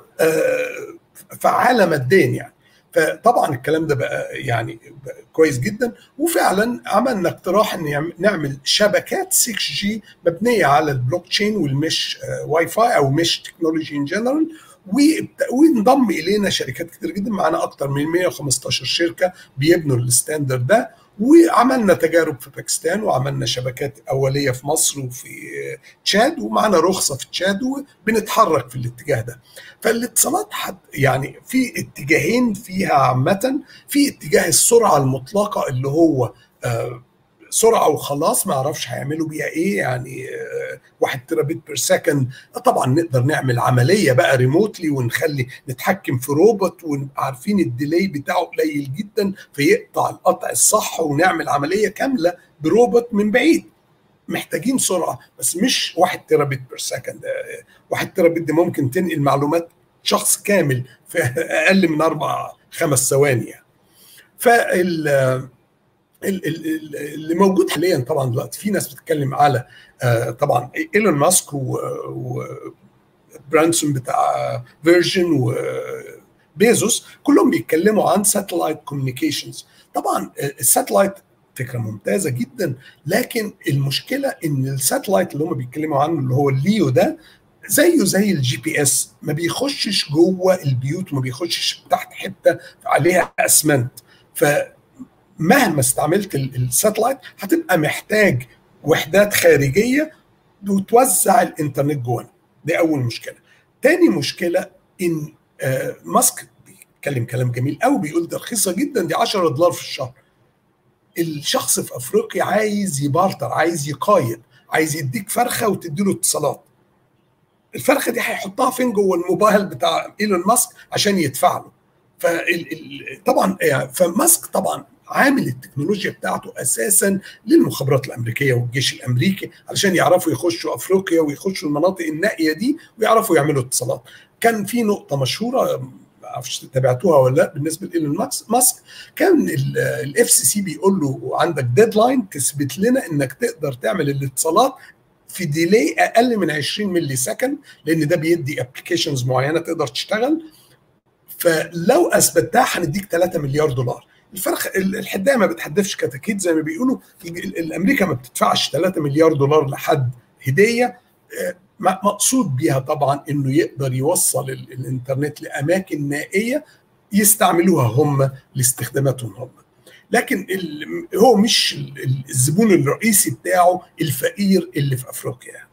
فعاله ماديا يعني فطبعا الكلام ده بقى يعني بقى كويس جدا وفعلا عملنا اقتراح ان نعمل شبكات 6 جي مبنيه على البلوك تشين والمش واي فاي او مش تكنولوجي ان جنرال وانضم الينا شركات كتير جدا معانا اكتر من 115 شركه بيبنوا الستاندرد ده وعملنا تجارب في باكستان وعملنا شبكات اوليه في مصر وفي تشاد ومعنا رخصه في تشاد وبنتحرك في الاتجاه ده فالاتصالات حد يعني في اتجاهين فيها عامه في اتجاه السرعه المطلقه اللي هو آه سرعه وخلاص ما اعرفش هيعملوا بيها ايه يعني واحد تيرا بت بير سكند طبعا نقدر نعمل عمليه بقى ريموتلي ونخلي نتحكم في روبوت وعارفين الديلي بتاعه قليل جدا فيقطع القطع الصح ونعمل عمليه كامله بروبوت من بعيد محتاجين سرعه بس مش واحد تيرا بت بير سكند واحد تيرا بت دي ممكن تنقل معلومات شخص كامل في اقل من اربع خمس ثواني يعني. فال اللي موجود حاليا طبعا دلوقتي في ناس بتتكلم على طبعا ايلون ماسك وبرانسون بتاع فيرجن وبيزوس كلهم بيتكلموا عن ساتلايت كوميونيكيشنز طبعا الساتلايت فكره ممتازه جدا لكن المشكله ان الساتلايت اللي هم بيتكلموا عنه اللي هو الليو ده زيه زي الجي بي اس ما بيخشش جوه البيوت وما بيخشش تحت حته عليها اسمنت ف مهما استعملت الساتلايت هتبقى محتاج وحدات خارجيه وتوزع الانترنت جوانا دي اول مشكله تاني مشكله ان آه ماسك بيتكلم كلام جميل قوي بيقول ده رخيصه جدا دي 10 دولار في الشهر الشخص في افريقيا عايز يبارتر عايز يقايد عايز يديك فرخه وتديله اتصالات الفرخه دي هيحطها فين جوه الموبايل بتاع ايلون ماسك عشان يدفع له فطبعا يعني فماسك طبعا عامل التكنولوجيا بتاعته اساسا للمخابرات الامريكيه والجيش الامريكي علشان يعرفوا يخشوا افريقيا ويخشوا المناطق النائيه دي ويعرفوا يعملوا اتصالات كان في نقطه مشهوره معرفش تابعتوها ولا لا بالنسبه لايلون ماسك كان الاف سي سي بيقول له عندك ديدلاين تثبت لنا انك تقدر تعمل الاتصالات في ديلي اقل من 20 ملي سكند لان ده بيدي ابلكيشنز معينه تقدر تشتغل فلو اثبتها هنديك 3 مليار دولار الفرق الحدايه ما بتحدفش كتاكيت زي ما بيقولوا الامريكا ما بتدفعش 3 مليار دولار لحد هديه مقصود بيها طبعا انه يقدر يوصل الانترنت لاماكن نائيه يستعملوها هم لاستخداماتهم هم لكن هو مش الزبون الرئيسي بتاعه الفقير اللي في افريقيا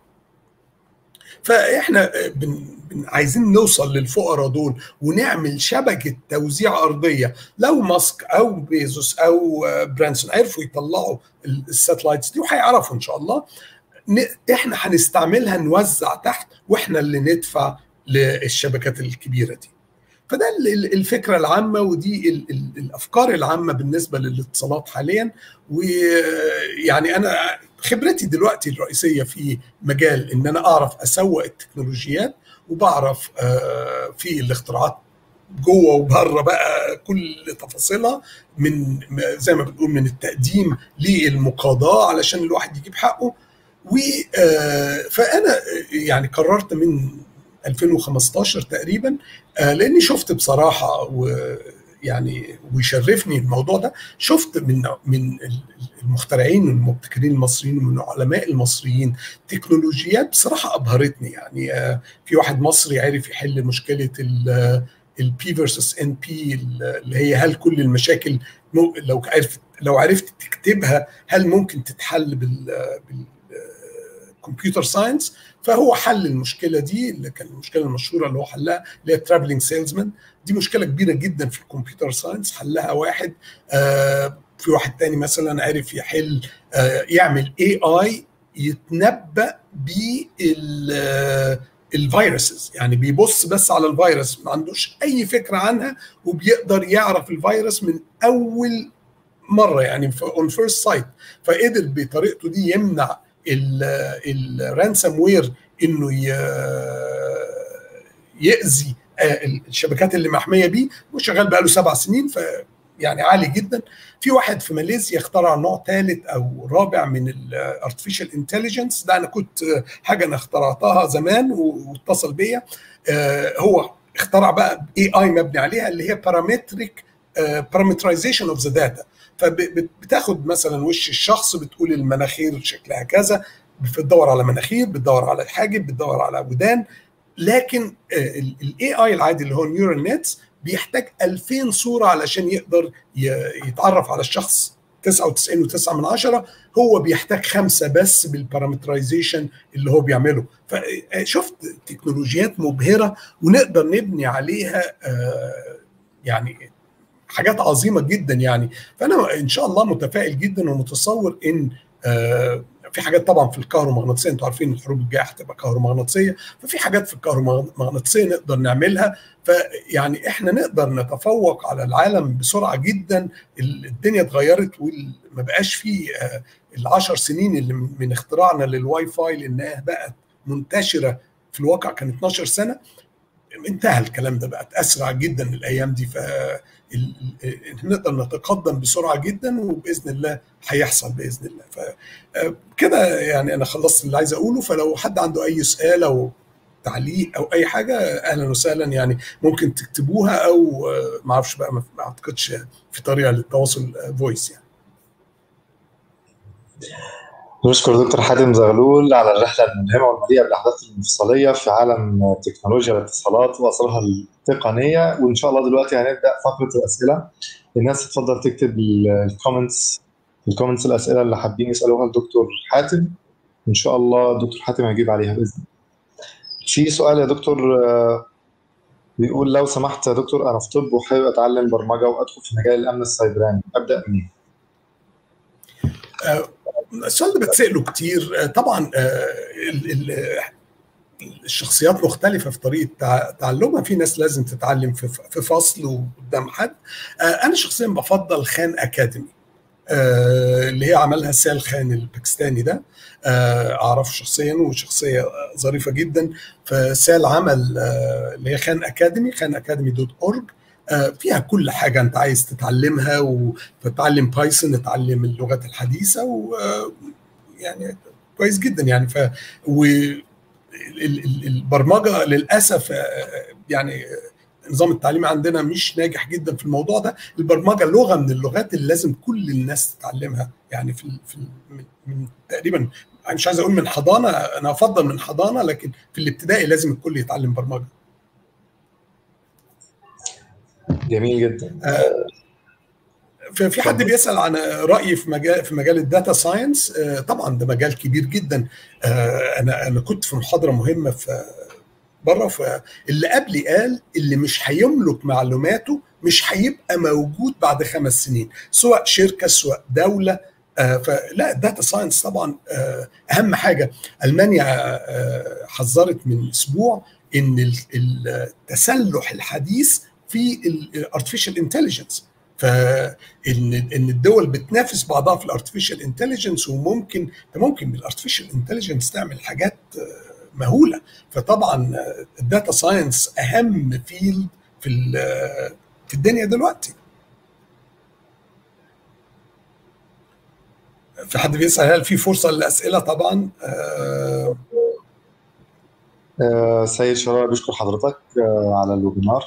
فاحنا بن عايزين نوصل للفقراء دول ونعمل شبكه توزيع ارضيه لو ماسك او بيزوس او برانسون عرفوا يطلعوا الساتلايتس دي وهيعرفوا ان شاء الله احنا هنستعملها نوزع تحت واحنا اللي ندفع للشبكات الكبيره دي فده الفكره العامه ودي الافكار العامه بالنسبه للاتصالات حاليا ويعني انا خبرتي دلوقتي الرئيسيه في مجال ان انا اعرف اسوق التكنولوجيات وبعرف في الاختراعات جوه وبره بقى كل تفاصيلها من زي ما بنقول من التقديم للمقاضاه علشان الواحد يجيب حقه و فانا يعني قررت من 2015 تقريبا لاني شفت بصراحه ويعني ويشرفني الموضوع ده شفت من من المخترعين والمبتكرين المصريين ومن العلماء المصريين تكنولوجيات بصراحه ابهرتني يعني في واحد مصري عرف يحل مشكله البي فيرسس ان بي اللي هي هل كل المشاكل لو عرفت لو عرفت تكتبها هل ممكن تتحل بال كمبيوتر ساينس فهو حل المشكله دي اللي كان المشكله المشهوره اللي هو حلها اللي هي ترافلينج سيلزمان دي مشكله كبيره جدا في الكمبيوتر ساينس حلها واحد آه في واحد تاني مثلا عرف يحل آه يعمل اي اي يتنبأ بال الفيروسز يعني بيبص بس على الفيروس ما عندوش اي فكره عنها وبيقدر يعرف الفيروس من اول مره يعني اون فيرست سايت فقدر بطريقته دي يمنع الرانسام وير انه ياذي الشبكات اللي محميه بيه وشغال بقاله سبع سنين ف يعني عالي جدا في واحد في ماليزيا اخترع نوع ثالث او رابع من الارتفيشال انتليجنس ده انا كنت حاجه انا اخترعتها زمان واتصل بيا هو اخترع بقى اي اي مبني عليها اللي هي بارامتريك بارامترايزيشن اوف ذا داتا فبتاخد مثلا وش الشخص بتقول المناخير شكلها كذا بتدور على مناخير بتدور على الحاجب بتدور على ودان لكن الاي اي العادي اللي هو النيورال نتس بيحتاج 2000 صوره علشان يقدر يتعرف على الشخص 99.9 من عشرة هو بيحتاج خمسة بس بالبارامترايزيشن اللي هو بيعمله فشفت تكنولوجيات مبهرة ونقدر نبني عليها يعني حاجات عظيمة جدا يعني فأنا إن شاء الله متفائل جدا ومتصور إن في حاجات طبعا في الكهرومغناطيسيه انتوا عارفين الحروب الجايه هتبقى كهرومغناطيسيه ففي حاجات في الكهرومغناطيسيه نقدر نعملها فيعني احنا نقدر نتفوق على العالم بسرعه جدا الدنيا اتغيرت وما بقاش في العشر سنين اللي من اختراعنا للواي فاي لانها بقت منتشره في الواقع كان 12 سنه انتهى الكلام ده بقت اسرع جدا الايام دي ف نقدر نتقدم بسرعه جدا وباذن الله هيحصل باذن الله فكده يعني انا خلصت اللي عايز اقوله فلو حد عنده اي سؤال او تعليق او اي حاجه اهلا وسهلا يعني ممكن تكتبوها او ما اعرفش بقى ما اعتقدش في طريقه للتواصل فويس يعني نشكر دكتور حاتم زغلول على الرحله الملهمه والمليئه بالاحداث المفصليه في عالم تكنولوجيا الاتصالات واثارها التقنيه وان شاء الله دلوقتي هنبدا فقره الاسئله الناس تفضل تكتب الكومنتس الكومنتس الاسئله اللي حابين يسالوها لدكتور حاتم ان شاء الله دكتور حاتم هيجيب عليها باذن الله في سؤال يا دكتور بيقول لو سمحت يا دكتور انا في طب وحابب اتعلم برمجه وادخل في مجال الامن السيبراني ابدا منين؟ آه، السؤال ده بتسأله كتير آه، طبعا آه، ال- ال- الشخصيات مختلفة في طريقة تع- تعلمها في ناس لازم تتعلم في في فصل وقدام حد آه، أنا شخصيا بفضل خان أكاديمي آه، اللي هي عملها سال خان الباكستاني ده آه، أعرفه شخصيا وشخصية ظريفة جدا فسال عمل آه، اللي هي خان أكاديمي خان أكاديمي دوت أورج فيها كل حاجة أنت عايز تتعلمها وتتعلم بايثون تتعلم اللغات الحديثة و آه، يعني كويس جدا يعني ف و ال- ال- البرمجه للاسف آه، يعني نظام التعليم عندنا مش ناجح جدا في الموضوع ده البرمجه لغه من اللغات اللي لازم كل الناس تتعلمها يعني في ال في ال من, من تقريبا أنا مش عايز اقول من حضانه انا افضل من حضانه لكن في الابتدائي لازم الكل يتعلم برمجه جميل جدا ففي حد بيسال عن رايي في مجال في مجال الداتا ساينس طبعا ده مجال كبير جدا آه، انا انا كنت في محاضره مهمه في بره فاللي قبلي قال اللي مش هيملك معلوماته مش هيبقى موجود بعد خمس سنين سواء شركه سواء دوله آه، فلا الداتا ساينس طبعا آه، اهم حاجه المانيا آه، حذرت من اسبوع ان ال- التسلح الحديث في الارتفيشال انتليجنس فان ان الدول بتنافس بعضها في الارتفيشال انتليجنس وممكن انت ممكن بالارتفيشال انتليجنس تعمل حاجات آه، مهوله فطبعا آه، الداتا ساينس اهم فيلد في ال- في الدنيا دلوقتي في حد بيسال هل في فرصه للاسئله طبعا آه، آه، سيد شرار بيشكر حضرتك آه، على الويبينار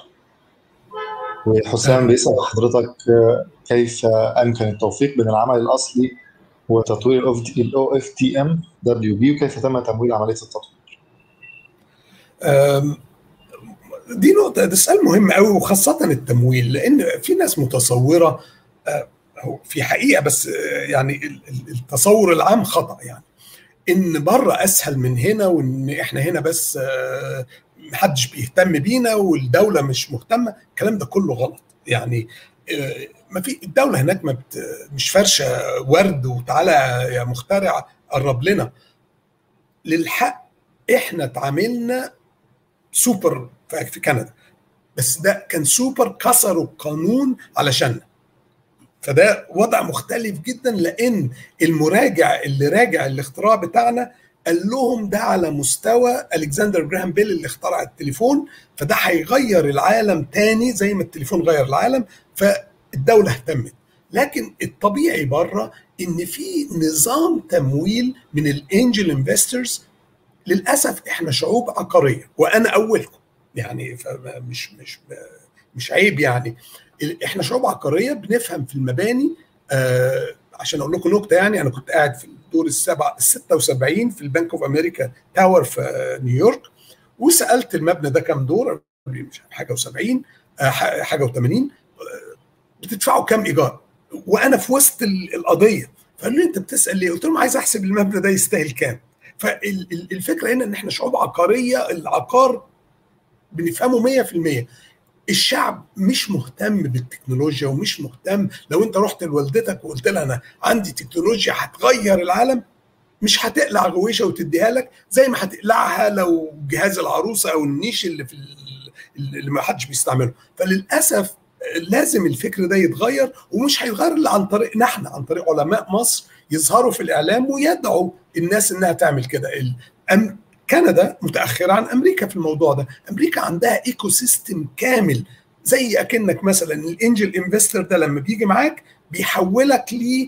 وحسام بيسأل حضرتك آه، كيف أمكن التوفيق بين العمل الأصلي وتطوير ال OFDM WB وكيف تم تمويل عملية التطوير آم، دي نقطة ده سؤال مهم قوي وخاصة التمويل لأن في ناس متصورة آه، هو في حقيقة بس آه، يعني ال- ال- التصور العام خطأ يعني إن بره أسهل من هنا وإن إحنا هنا بس آه، محدش بيهتم بينا والدولة مش مهتمة الكلام ده كله غلط يعني آه، ما في الدولة هناك ما بت مش فرشة ورد وتعالى يا مخترع قرب لنا للحق احنا اتعاملنا سوبر في في كندا بس ده كان سوبر كسروا القانون علشان فده وضع مختلف جدا لان المراجع اللي راجع الاختراع بتاعنا قال لهم ده على مستوى الكسندر جراهام بيل اللي اخترع التليفون فده هيغير العالم تاني زي ما التليفون غير العالم فالدوله اهتمت لكن الطبيعي بره ان في نظام تمويل من الانجل انفسترز للاسف احنا شعوب عقاريه وانا اولكم يعني مش مش مش عيب يعني احنا شعوب عقاريه بنفهم في المباني آه عشان اقول لكم نكته يعني انا كنت قاعد في الدور السبع ال 76 في البنك اوف امريكا تاور في نيويورك وسالت المبنى ده كام دور مش عارف حاجه و70 آه حاجه و80 آه بتدفعوا كام ايجار وانا في وسط القضيه فقالوا لي انت بتسال ليه؟ قلت لهم عايز احسب المبنى ده يستاهل كام فالفكره هنا ان احنا شعوب عقاريه العقار بنفهمه 100% الشعب مش مهتم بالتكنولوجيا ومش مهتم لو انت رحت لوالدتك وقلت لها انا عندي تكنولوجيا هتغير العالم مش هتقلع غويشه وتديها لك زي ما هتقلعها لو جهاز العروسه او النيش اللي في اللي ما حدش بيستعمله فللاسف لازم الفكر ده يتغير ومش هيتغير الا عن طريقنا احنا عن طريق علماء مصر يظهروا في الاعلام ويدعوا الناس انها تعمل كده كندا متاخره عن امريكا في الموضوع ده امريكا عندها ايكو سيستم كامل زي اكنك مثلا الانجل انفستر ده لما بيجي معاك بيحولك ل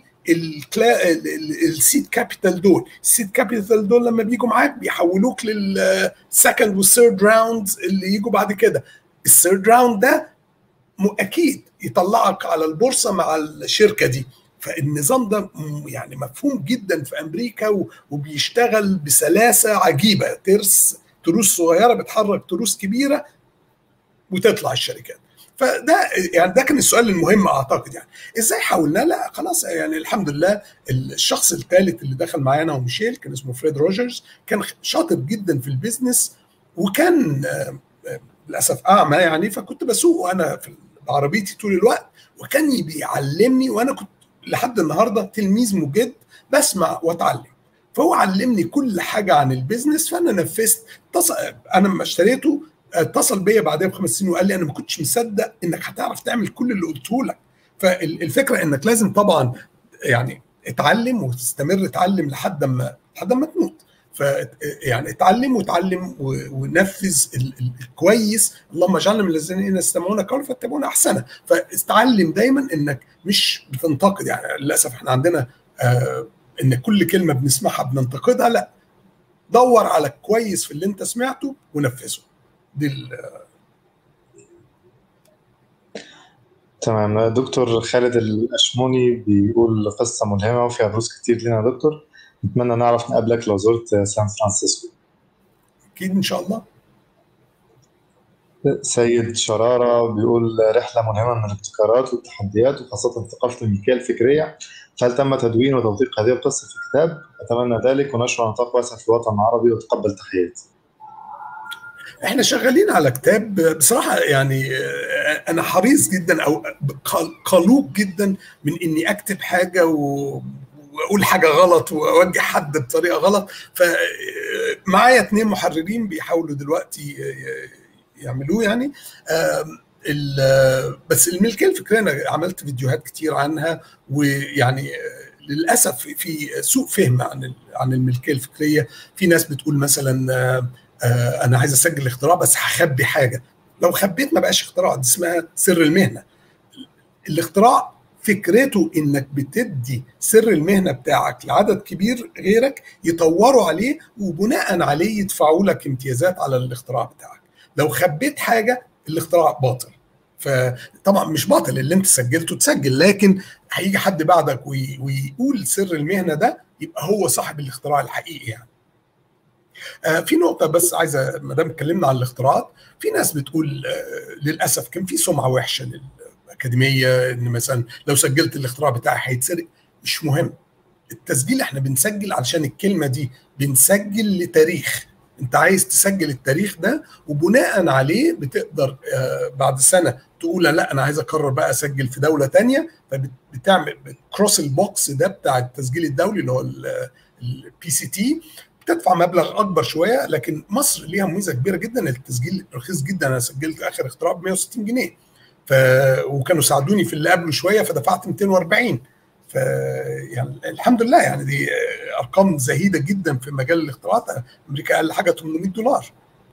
السيد كابيتال دول السيد كابيتال دول لما بيجوا معاك بيحولوك للسكند والثيرد راوند اللي يجوا بعد كده الثيرد راوند ده اكيد يطلعك على البورصه مع الشركه دي فالنظام ده يعني مفهوم جدا في امريكا وبيشتغل بسلاسه عجيبه ترس تروس صغيره بتحرك تروس كبيره وتطلع الشركات فده يعني ده كان السؤال المهم اعتقد يعني ازاي حاولنا لا خلاص يعني الحمد لله الشخص الثالث اللي دخل معانا وميشيل كان اسمه فريد روجرز كان شاطر جدا في البيزنس وكان للاسف اعمى يعني فكنت بسوق وانا في بعربيتي طول الوقت وكان بيعلمني وانا كنت لحد النهارده تلميذ مجد بسمع واتعلم فهو علمني كل حاجه عن البيزنس فانا نفذت اتصل انا لما اشتريته اتصل بيا بعدها بخمس سنين وقال لي انا ما كنتش مصدق انك هتعرف تعمل كل اللي قلته لك فالفكره انك لازم طبعا يعني اتعلم وتستمر اتعلم لحد ما لحد ما تموت ف يعني اتعلم وتعلم ونفذ الكويس اللهم اجعلنا من الذين يستمعون قولا فيتبعون احسنه فاتعلم دايما انك مش بتنتقد يعني للاسف احنا عندنا آه ان كل كلمه بنسمعها بننتقدها لا دور على الكويس في اللي انت سمعته ونفذه دي تمام دكتور خالد الأشموني بيقول قصة ملهمة وفيها دروس كتير لنا يا دكتور نتمنى نعرف نقابلك لو زرت سان فرانسيسكو اكيد ان شاء الله سيد شرارة بيقول رحلة ملهمة من الابتكارات والتحديات وخاصة ثقافة الملكية الفكرية فهل تم تدوين وتوثيق هذه القصة في كتاب؟ أتمنى ذلك ونشر على نطاق واسع في الوطن العربي وتقبل تحياتي. احنا شغالين على كتاب بصراحه يعني انا حريص جدا او قلوق جدا من اني اكتب حاجه و واقول حاجه غلط واوجه حد بطريقه غلط فمعايا اثنين محررين بيحاولوا دلوقتي يعملوه يعني بس الملكيه الفكريه انا عملت فيديوهات كتير عنها ويعني للاسف في سوء فهم عن عن الملكيه الفكريه في ناس بتقول مثلا انا عايز اسجل اختراع بس هخبي حاجه لو خبيت ما بقاش اختراع دي اسمها سر المهنه الاختراع فكرته انك بتدي سر المهنه بتاعك لعدد كبير غيرك يطوروا عليه وبناء عليه يدفعوا لك امتيازات على الاختراع بتاعك لو خبيت حاجه الاختراع باطل فطبعا مش باطل اللي انت سجلته تسجل لكن هيجي حد بعدك ويقول سر المهنه ده يبقى هو صاحب الاختراع الحقيقي يعني آه في نقطة بس عايزة ما دام اتكلمنا عن الاختراعات في ناس بتقول آه للأسف كان في سمعة وحشة للأكاديمية إن مثلا لو سجلت الاختراع بتاعي هيتسرق مش مهم التسجيل احنا بنسجل علشان الكلمة دي بنسجل لتاريخ انت عايز تسجل التاريخ ده وبناء عليه بتقدر آه بعد سنه تقول لا انا عايز اقرر بقى اسجل في دوله تانية فبتعمل كروس البوكس ده بتاع التسجيل الدولي اللي هو البي سي تي بتدفع مبلغ اكبر شويه لكن مصر ليها ميزه كبيره جدا التسجيل رخيص جدا انا سجلت اخر اختراع ب 160 جنيه ف وكانوا ساعدوني في اللي قبله شويه فدفعت 240 ف يعني الحمد لله يعني دي ارقام زهيده جدا في مجال الاختراعات امريكا اقل حاجه 800 دولار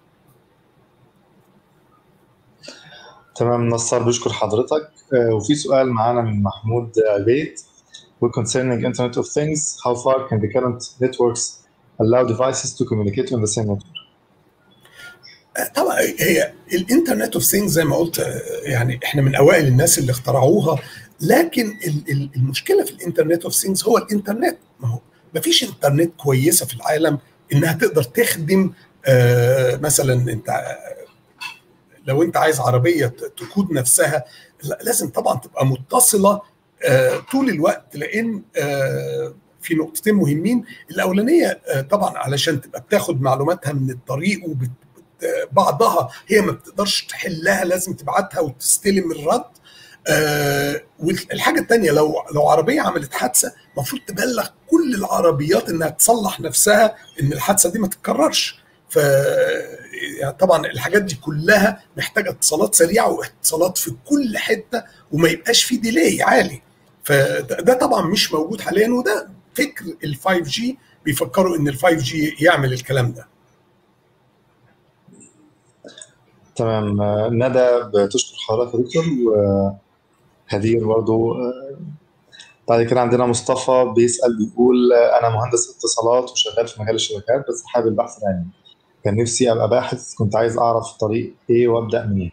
تمام نصار بشكر حضرتك وفي سؤال معانا من محمود عبيد concerning Internet of Things how far can the current networks allow devices to communicate on the same network طبعا هي الانترنت اوف ثينجز زي ما قلت يعني احنا من اوائل الناس اللي اخترعوها لكن المشكله في الانترنت اوف ثينجز هو الانترنت ما هو ما فيش انترنت كويسه في العالم انها تقدر تخدم آه مثلا انت لو انت عايز عربيه تقود نفسها لازم طبعا تبقى متصله آه طول الوقت لان آه في نقطتين مهمين الاولانيه طبعا علشان تبقى بتاخد معلوماتها من الطريق وبت بعضها هي ما بتقدرش تحلها لازم تبعتها وتستلم الرد آه والحاجه الثانيه لو لو عربيه عملت حادثه المفروض تبلغ كل العربيات انها تصلح نفسها ان الحادثه دي ما تتكررش ف يعني طبعا الحاجات دي كلها محتاجه اتصالات سريعه واتصالات في كل حته وما يبقاش في ديلي عالي فده طبعا مش موجود حاليا وده فكر ال 5 جي بيفكروا ان ال 5 جي يعمل الكلام ده تمام ندى بتشكر حضرتك يا دكتور وهدير برضو بعد كده عندنا مصطفى بيسأل بيقول أنا مهندس اتصالات وشغال في مجال الشبكات بس حابب البحث العلمي كان نفسي أبقى باحث كنت عايز أعرف طريق إيه وأبدأ منين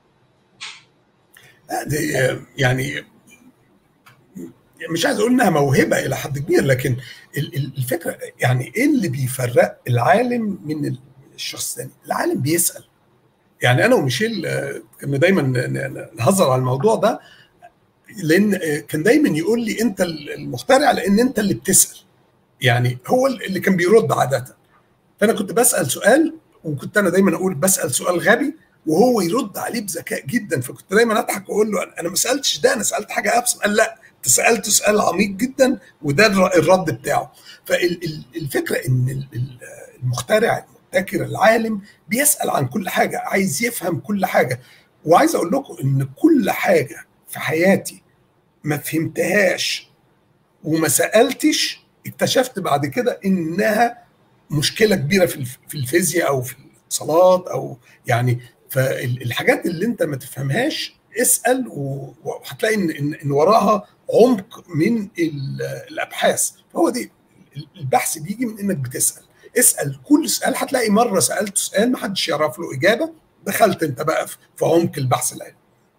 دي يعني مش عايز اقول انها موهبه الى حد كبير لكن الفكره يعني ايه اللي بيفرق العالم من الشخص الثاني؟ العالم بيسال يعني انا وميشيل كنا دايما نهزر على الموضوع ده لان كان دايما يقول لي انت المخترع لان انت اللي بتسال يعني هو اللي كان بيرد عاده فانا كنت بسال سؤال وكنت انا دايما اقول بسال سؤال غبي وهو يرد عليه بذكاء جدا فكنت دايما اضحك واقول له انا ما سالتش ده انا سالت حاجه ابسط قال لا انت سالته سؤال عميق جدا وده الرد بتاعه فالفكره ان المخترع المبتكر العالم بيسال عن كل حاجه عايز يفهم كل حاجه وعايز اقول لكم ان كل حاجه في حياتي ما فهمتهاش وما سالتش اكتشفت بعد كده انها مشكله كبيره في في الفيزياء او في الاتصالات او يعني فالحاجات اللي انت ما تفهمهاش اسال وهتلاقي ان ان وراها عمق من الابحاث فهو دي البحث بيجي من انك بتسال اسال كل سؤال هتلاقي مره سالت سؤال ما حدش يعرف له اجابه دخلت انت بقى في عمق البحث العلمي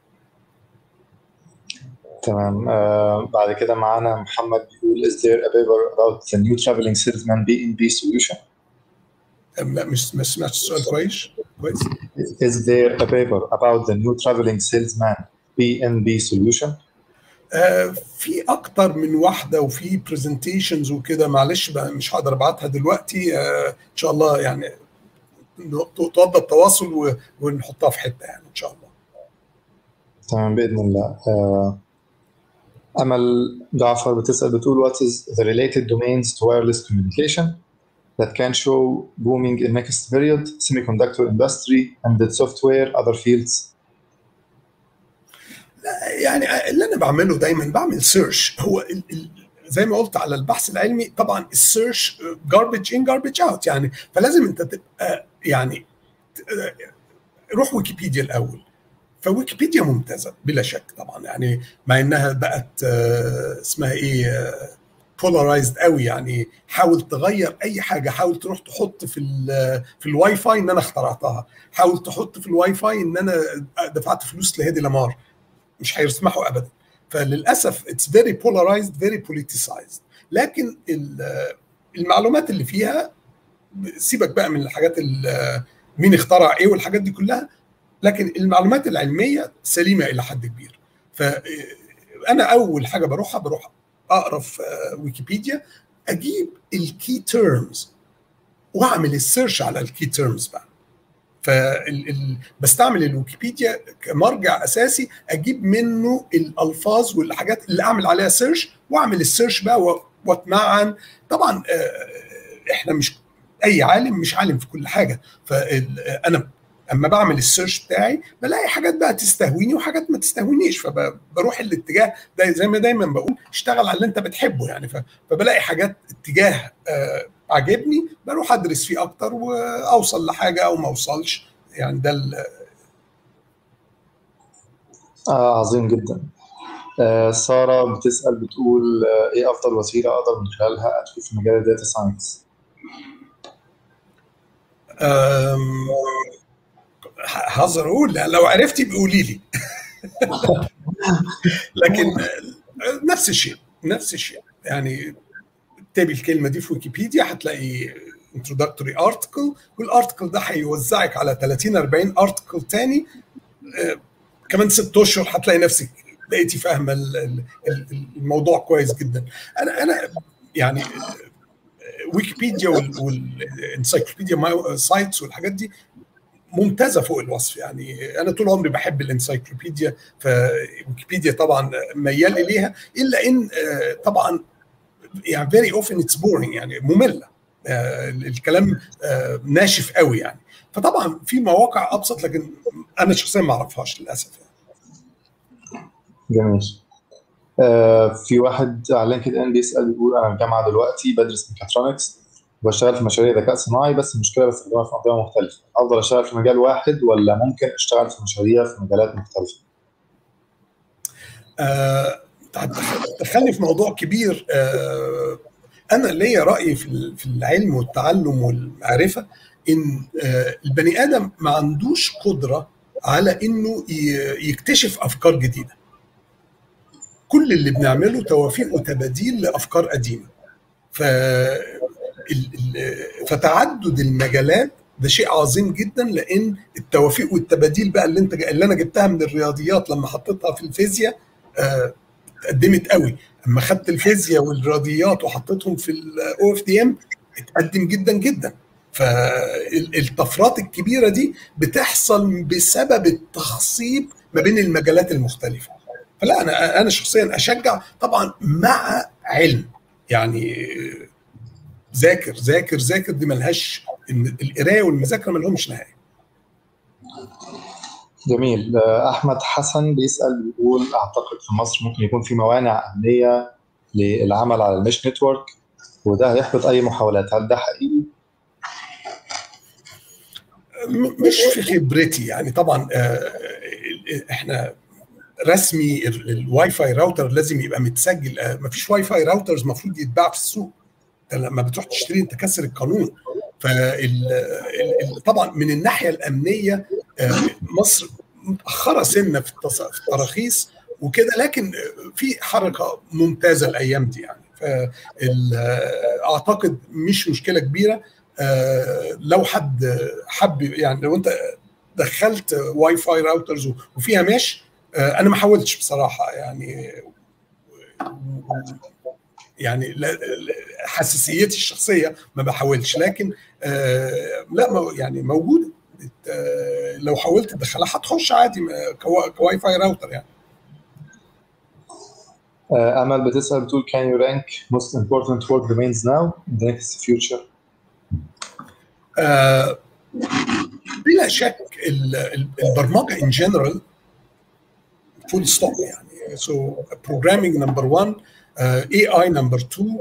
تمام آه بعد كده معانا محمد بيقول is there a paper about the new traveling salesman B&B solution لا مش ما سمعتش السؤال كويس كويس is there a paper about the new traveling salesman B&B solution آه في اكتر من واحده وفي برزنتيشنز وكده معلش بقى مش هقدر ابعتها دلوقتي آه ان شاء الله يعني توضى التواصل ونحطها في حته يعني ان شاء الله تمام باذن الله آه امل جعفر بتسال بتقول what is the related domains to wireless communication that can show booming in next period semiconductor industry and the software other fields يعني اللي انا بعمله دايما بعمل سيرش هو ال ال زي ما قلت على البحث العلمي طبعا السيرش جاربج ان جاربج اوت يعني فلازم انت تبقى يعني روح ويكيبيديا الاول فويكيبيديا ممتازه بلا شك طبعا يعني مع انها بقت اسمها ايه بولارايزد قوي يعني حاول تغير اي حاجه حاول تروح تحط في ال في الواي فاي ان انا اخترعتها حاول تحط في الواي فاي ان انا دفعت فلوس لهادي لامار مش هيسمحوا ابدا فللاسف اتس فيري بولارايزد فيري بوليتيسايزد لكن المعلومات اللي فيها سيبك بقى من الحاجات مين اخترع ايه والحاجات دي كلها لكن المعلومات العلميه سليمه الى حد كبير فانا اول حاجه بروحها بروح اقرا في ويكيبيديا اجيب الكي تيرمز واعمل السيرش على الكي تيرمز بقى فال... بستعمل الويكيبيديا كمرجع اساسي اجيب منه الالفاظ والحاجات اللي اعمل عليها سيرش واعمل السيرش بقى واتمعن طبعا احنا مش اي عالم مش عالم في كل حاجه فانا اما بعمل السيرش بتاعي بلاقي حاجات بقى تستهويني وحاجات ما تستهوينيش فبروح الاتجاه ده زي ما دايما بقول اشتغل على اللي انت بتحبه يعني فبلاقي حاجات اتجاه آه عجبني بروح ادرس فيه اكتر واوصل لحاجه او ما اوصلش يعني ده آه عظيم جدا آه ساره بتسال بتقول آه ايه افضل وسيله اقدر من خلالها ادخل في مجال الداتا ساينس هزر اقول لو عرفتي بقولي لي لكن نفس الشيء نفس الشيء يعني اكتبي الكلمه دي في ويكيبيديا هتلاقي introductory article والارتكل ده هيوزعك على 30 40 ارتكل تاني آه كمان ست اشهر هتلاقي نفسك بقيتي فاهمه الموضوع كويس جدا انا انا يعني ويكيبيديا والانسايكلوبيديا سايتس والحاجات دي ممتازه فوق الوصف يعني انا طول عمري بحب الانسايكلوبيديا فويكيبيديا طبعا ميال اليها الا ان طبعا يعني فيري اوفن اتس بورينج يعني ممله الكلام ناشف قوي يعني فطبعا في مواقع ابسط لكن انا شخصيا ما اعرفهاش للاسف يعني. جميل آه في واحد على لينكد ان بيسال بيقول انا في الجامعه دلوقتي بدرس ميكاترونكس وبشتغل في مشاريع ذكاء صناعي بس المشكله بستخدمها في انظمه مختلفه افضل اشتغل في مجال واحد ولا ممكن اشتغل في مشاريع في مجالات مختلفه آه دخلني في موضوع كبير آه انا ليا راي في في العلم والتعلم والمعرفه ان آه البني ادم ما عندوش قدره على انه يكتشف افكار جديده كل اللي بنعمله توافيق وتباديل لافكار قديمه ف فتعدد المجالات ده شيء عظيم جدا لان التوافيق والتباديل بقى اللي انت اللي انا جبتها من الرياضيات لما حطيتها في الفيزياء آه اتقدمت قوي اما خدت الفيزياء والرياضيات وحطيتهم في الاو اف دي ام اتقدم جدا جدا فالطفرات الكبيره دي بتحصل بسبب التخصيب ما بين المجالات المختلفه فلا انا انا شخصيا اشجع طبعا مع علم يعني ذاكر ذاكر ذاكر دي ملهاش القرايه والمذاكره ما لهمش نهايه جميل احمد حسن بيسال بيقول اعتقد في مصر ممكن يكون في موانع امنيه للعمل على المش نتورك وده هيحبط اي محاولات هل ده حقيقي؟ مش في خبرتي يعني طبعا احنا رسمي الواي فاي راوتر لازم يبقى متسجل ما فيش واي فاي راوترز المفروض يتباع في السوق لما بتروح تشتري انت كسر القانون فال طبعا من الناحيه الامنيه مصر متاخره سنه في التراخيص وكده لكن في حركه ممتازه الايام دي يعني اعتقد مش مشكله كبيره لو حد حب يعني لو انت دخلت واي فاي راوترز وفيها مش انا ما حاولتش بصراحه يعني يعني حساسيتي الشخصيه ما بحاولش لكن لا يعني موجوده لو حاولت تدخلها هتخش عادي كواي فاي راوتر يعني امل بتسال بتقول can you rank most important work domains now in the next future آه بلا شك البرمجه ان جنرال فول ستوب يعني سو بروجرامينج نمبر 1 اي اي نمبر 2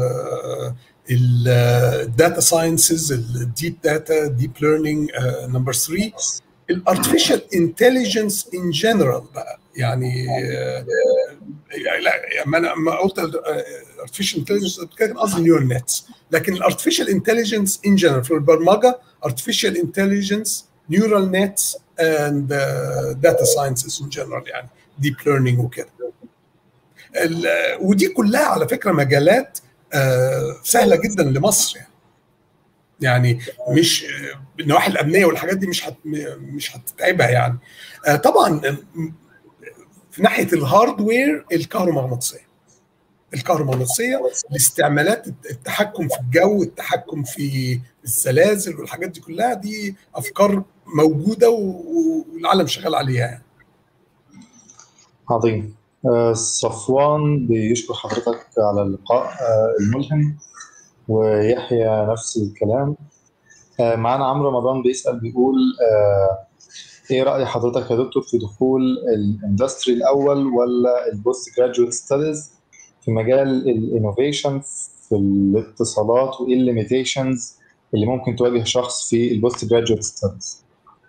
الداتا ساينسز الديب داتا ديب ليرنينج نمبر 3 الارتفيشال انتليجنس ان جنرال بقى يعني لا ما انا ما قلت ارتفيشال انتليجنس كان قصدي نيورال نتس لكن الارتفيشال انتليجنس ان جنرال في البرمجه ارتفيشال انتليجنس نيورال نتس اند داتا ساينسز ان جنرال يعني ديب ليرنينج وكده ودي كلها على فكره مجالات سهله جدا لمصر يعني يعني مش النواحي الامنيه والحاجات دي مش هت مش هتتعبها يعني طبعا في ناحيه الهاردوير الكهرومغناطيسيه الكهرومغناطيسيه لاستعمالات التحكم في الجو التحكم في الزلازل والحاجات دي كلها دي افكار موجوده والعالم شغال عليها يعني. عظيم صفوان بيشكر حضرتك على اللقاء الملهم ويحيى نفس الكلام معانا عمرو رمضان بيسال بيقول ايه راي حضرتك يا دكتور في دخول الاندستري الاول ولا البوست جراجويت ستاديز في مجال الانوفيشن في الاتصالات وايه الليميتيشنز اللي ممكن تواجه شخص في البوست جراجويت ستاديز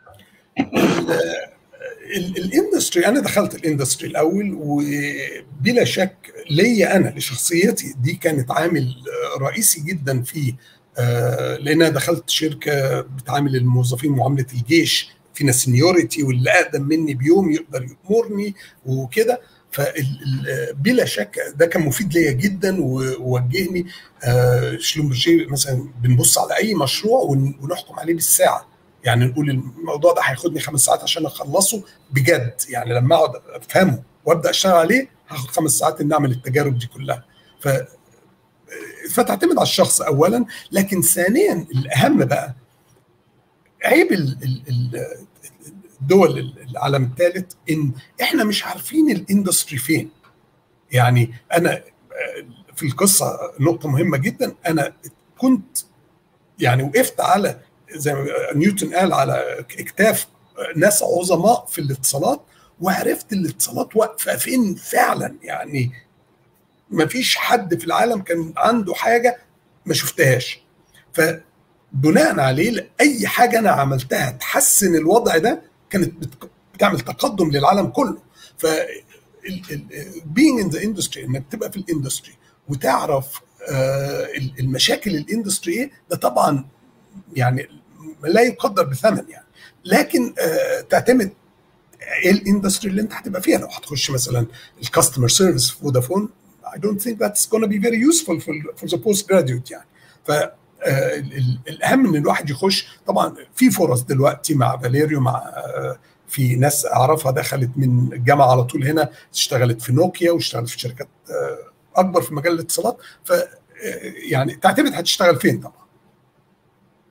الاندستري انا دخلت الاندستري الاول وبلا شك ليا انا لشخصيتي دي كانت عامل رئيسي جدا فيه لان انا دخلت شركه بتعامل الموظفين معامله الجيش فينا سينيورتي واللي اقدم مني بيوم يقدر يامرني وكده فبلا شك ده كان مفيد ليا جدا ووجهني شلومبرجي مثلا بنبص على اي مشروع ونحكم عليه بالساعه يعني نقول الموضوع ده هياخدني خمس ساعات عشان اخلصه بجد يعني لما اقعد افهمه وابدا اشتغل عليه هاخد خمس ساعات ان اعمل التجارب دي كلها ف فتعتمد على الشخص اولا لكن ثانيا الاهم بقى عيب ال ال الدول العالم الثالث ان احنا مش عارفين الاندستري فين يعني انا في القصه نقطه مهمه جدا انا كنت يعني وقفت على زي ما نيوتن قال على اكتاف ناس عظماء في الاتصالات وعرفت الاتصالات واقفه فين فعلا يعني ما فيش حد في العالم كان عنده حاجه ما شفتهاش فبناء عليه اي حاجه انا عملتها تحسن الوضع ده كانت بتعمل تقدم للعالم كله ف being in the industry انك تبقى في الاندستري وتعرف المشاكل الاندستري ايه ده طبعا يعني لا يقدر بثمن يعني لكن تعتمد ايه الاندستري اللي انت هتبقى فيها لو هتخش مثلا الكاستمر سيرفيس في فودافون I don't think that's going to be very useful for, for the postgraduate يعني ف الاهم ان الواحد يخش طبعا في فرص دلوقتي مع فاليريو مع في ناس اعرفها دخلت من الجامعه على طول هنا اشتغلت في نوكيا واشتغلت في شركات اكبر في مجال الاتصالات ف يعني تعتمد هتشتغل فين طبعا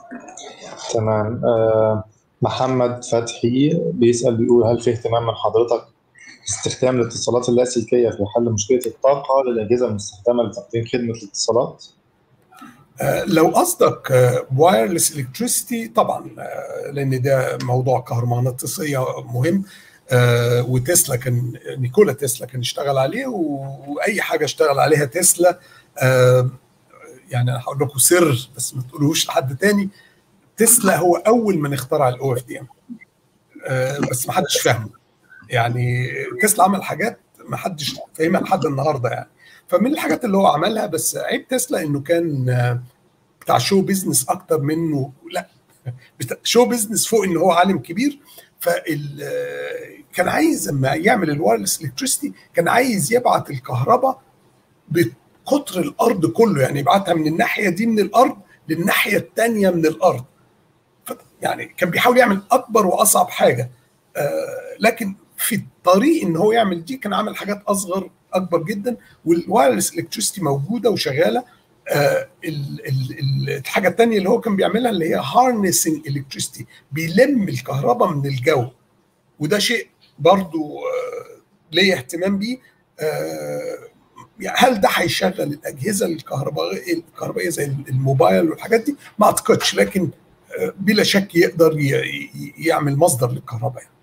تمام آه، محمد فتحي بيسأل بيقول هل في اهتمام من حضرتك باستخدام الاتصالات اللاسلكية في حل مشكلة الطاقة للأجهزة المستخدمة لتقديم خدمة الاتصالات؟ آه، لو قصدك وايرلس الكتريسيتي طبعا آه، لان ده موضوع كهرومغناطيسيه مهم آه، وتسلا كان نيكولا تسلا كان اشتغل عليه و- واي حاجه اشتغل عليها تسلا آه، يعني انا هقول لكم سر بس ما تقولوش لحد تاني تسلا هو اول من اخترع الاو اف دي ام بس ما حدش فاهمه يعني تسلا عمل حاجات ما حدش فاهمها لحد النهارده يعني فمن الحاجات اللي هو عملها بس عيب تسلا انه كان آه، بتاع شو بيزنس اكتر منه لا بتاع شو بيزنس فوق ان هو عالم كبير فال آه، كان عايز لما يعمل الوايرلس الكتريستي كان عايز يبعت الكهرباء بقطر الارض كله يعني يبعتها من الناحيه دي من الارض للناحيه الثانيه من الارض ف- يعني كان بيحاول يعمل اكبر واصعب حاجه آه، لكن في الطريق ان هو يعمل دي كان عامل حاجات اصغر اكبر جدا والوايرلس الكتريستي موجوده وشغاله آه، ال- ال- ال- الحاجه الثانيه اللي هو كان بيعملها اللي هي هارنسنج الكتريستي بيلم الكهرباء من الجو وده شيء برضو آه، ليه اهتمام بيه آه، يعني هل ده هيشغل الاجهزه الكهربائيه الكهربائيه زي الموبايل والحاجات دي ما اعتقدش لكن آه، بلا شك يقدر ي- ي- يعمل مصدر للكهرباء يعني.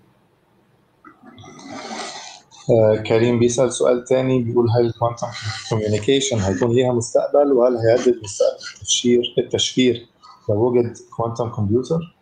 آه، كريم بيسأل سؤال تاني بيقول هل الكوانتم كوميونيكيشن هيكون ليها مستقبل وهل هيهدد مستقبل التشفير التشفير لو وجد كوانتم كمبيوتر؟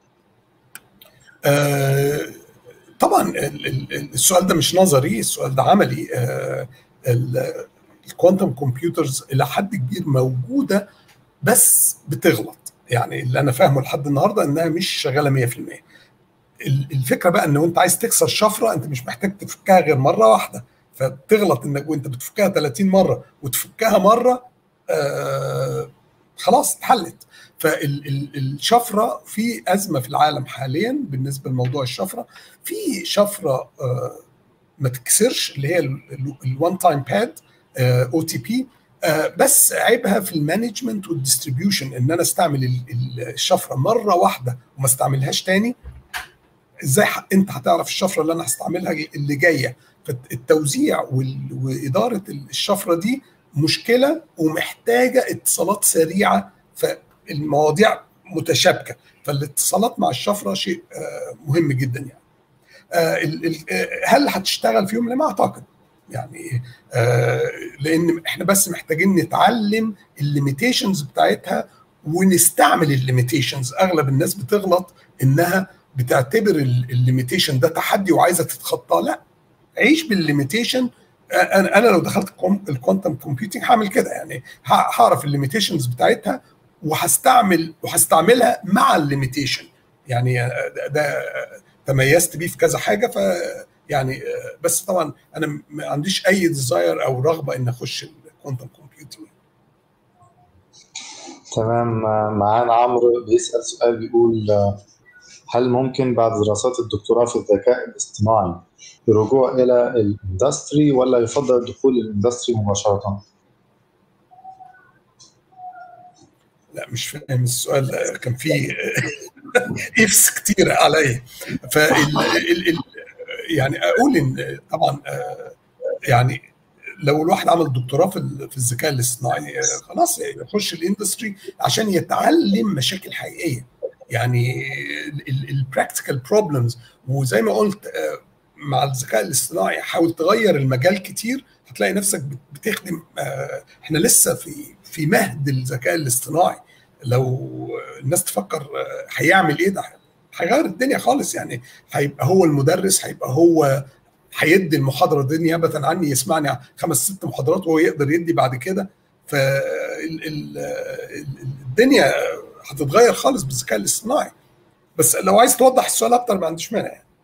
آه، طبعا ال- ال- السؤال ده مش نظري السؤال ده عملي آه، ال- الكوانتم كمبيوترز الى حد كبير موجوده بس بتغلط يعني اللي انا فاهمه لحد النهارده انها مش شغاله 100% ال- الفكره بقى ان انت عايز تكسر شفره انت مش محتاج تفكها غير مره واحده فبتغلط انك وانت بتفكها 30 مره وتفكها مره آه خلاص اتحلت فالشفره في ازمه في العالم حاليا بالنسبه لموضوع الشفره في شفره آه ما تكسرش اللي هي الوان تايم باد او تي بي بس عيبها في المانجمنت والديستريبيوشن ان انا استعمل ال- ال- الشفره مره واحده وما استعملهاش تاني ازاي ح- انت هتعرف الشفره اللي انا هستعملها اللي جايه فالتوزيع وال- واداره الشفره دي مشكله ومحتاجه اتصالات سريعه فالمواضيع متشابكه فالاتصالات مع الشفره شيء آه، مهم جدا يعني آه، ال- ال- آه، هل هتشتغل في يوم لا ما اعتقد يعني آه، لان احنا بس محتاجين نتعلم الليميتيشنز بتاعتها ونستعمل الليميتيشنز اغلب الناس بتغلط انها بتعتبر الليميتيشن ده تحدي وعايزه تتخطاه لا عيش بالليميتيشن انا انا لو دخلت الكوانتم كومبيوتنج هعمل كده يعني ه- هعرف الليميتيشنز بتاعتها وهستعمل وهستعملها مع الليميتيشن يعني ده, ده تميزت بيه في كذا حاجه ف يعني بس طبعا انا ما عنديش اي ديزاير او رغبه ان اخش الكوانتم كومبيوتنج تمام آه، معانا عمرو بيسأل سؤال بيقول آه، هل ممكن بعد دراسات الدكتوراه في الذكاء الاصطناعي الرجوع إلى الاندستري ولا يفضل الدخول للاندستري مباشرة؟ لا مش فاهم السؤال ده كان فيه افس كتير عليا فال ال- ال- يعني اقول ان طبعا آه، يعني لو الواحد عمل دكتوراه في ال- في الذكاء الاصطناعي آه، خلاص يخش الاندستري عشان يتعلم مشاكل حقيقيه يعني البراكتيكال بروبلمز وزي ما قلت آه، مع الذكاء الاصطناعي حاول تغير المجال كتير هتلاقي نفسك بت- بتخدم آه، احنا لسه في في مهد الذكاء الاصطناعي لو الناس تفكر آه، هيعمل ايه ده هيغير الدنيا خالص يعني هيبقى هو المدرس هيبقى هو هيدي المحاضره دي نيابه عني يسمعني خمس ست محاضرات وهو يقدر يدي بعد كده فالدنيا هتتغير خالص بالذكاء الاصطناعي بس لو عايز توضح السؤال اكتر ما عنديش مانع يعني.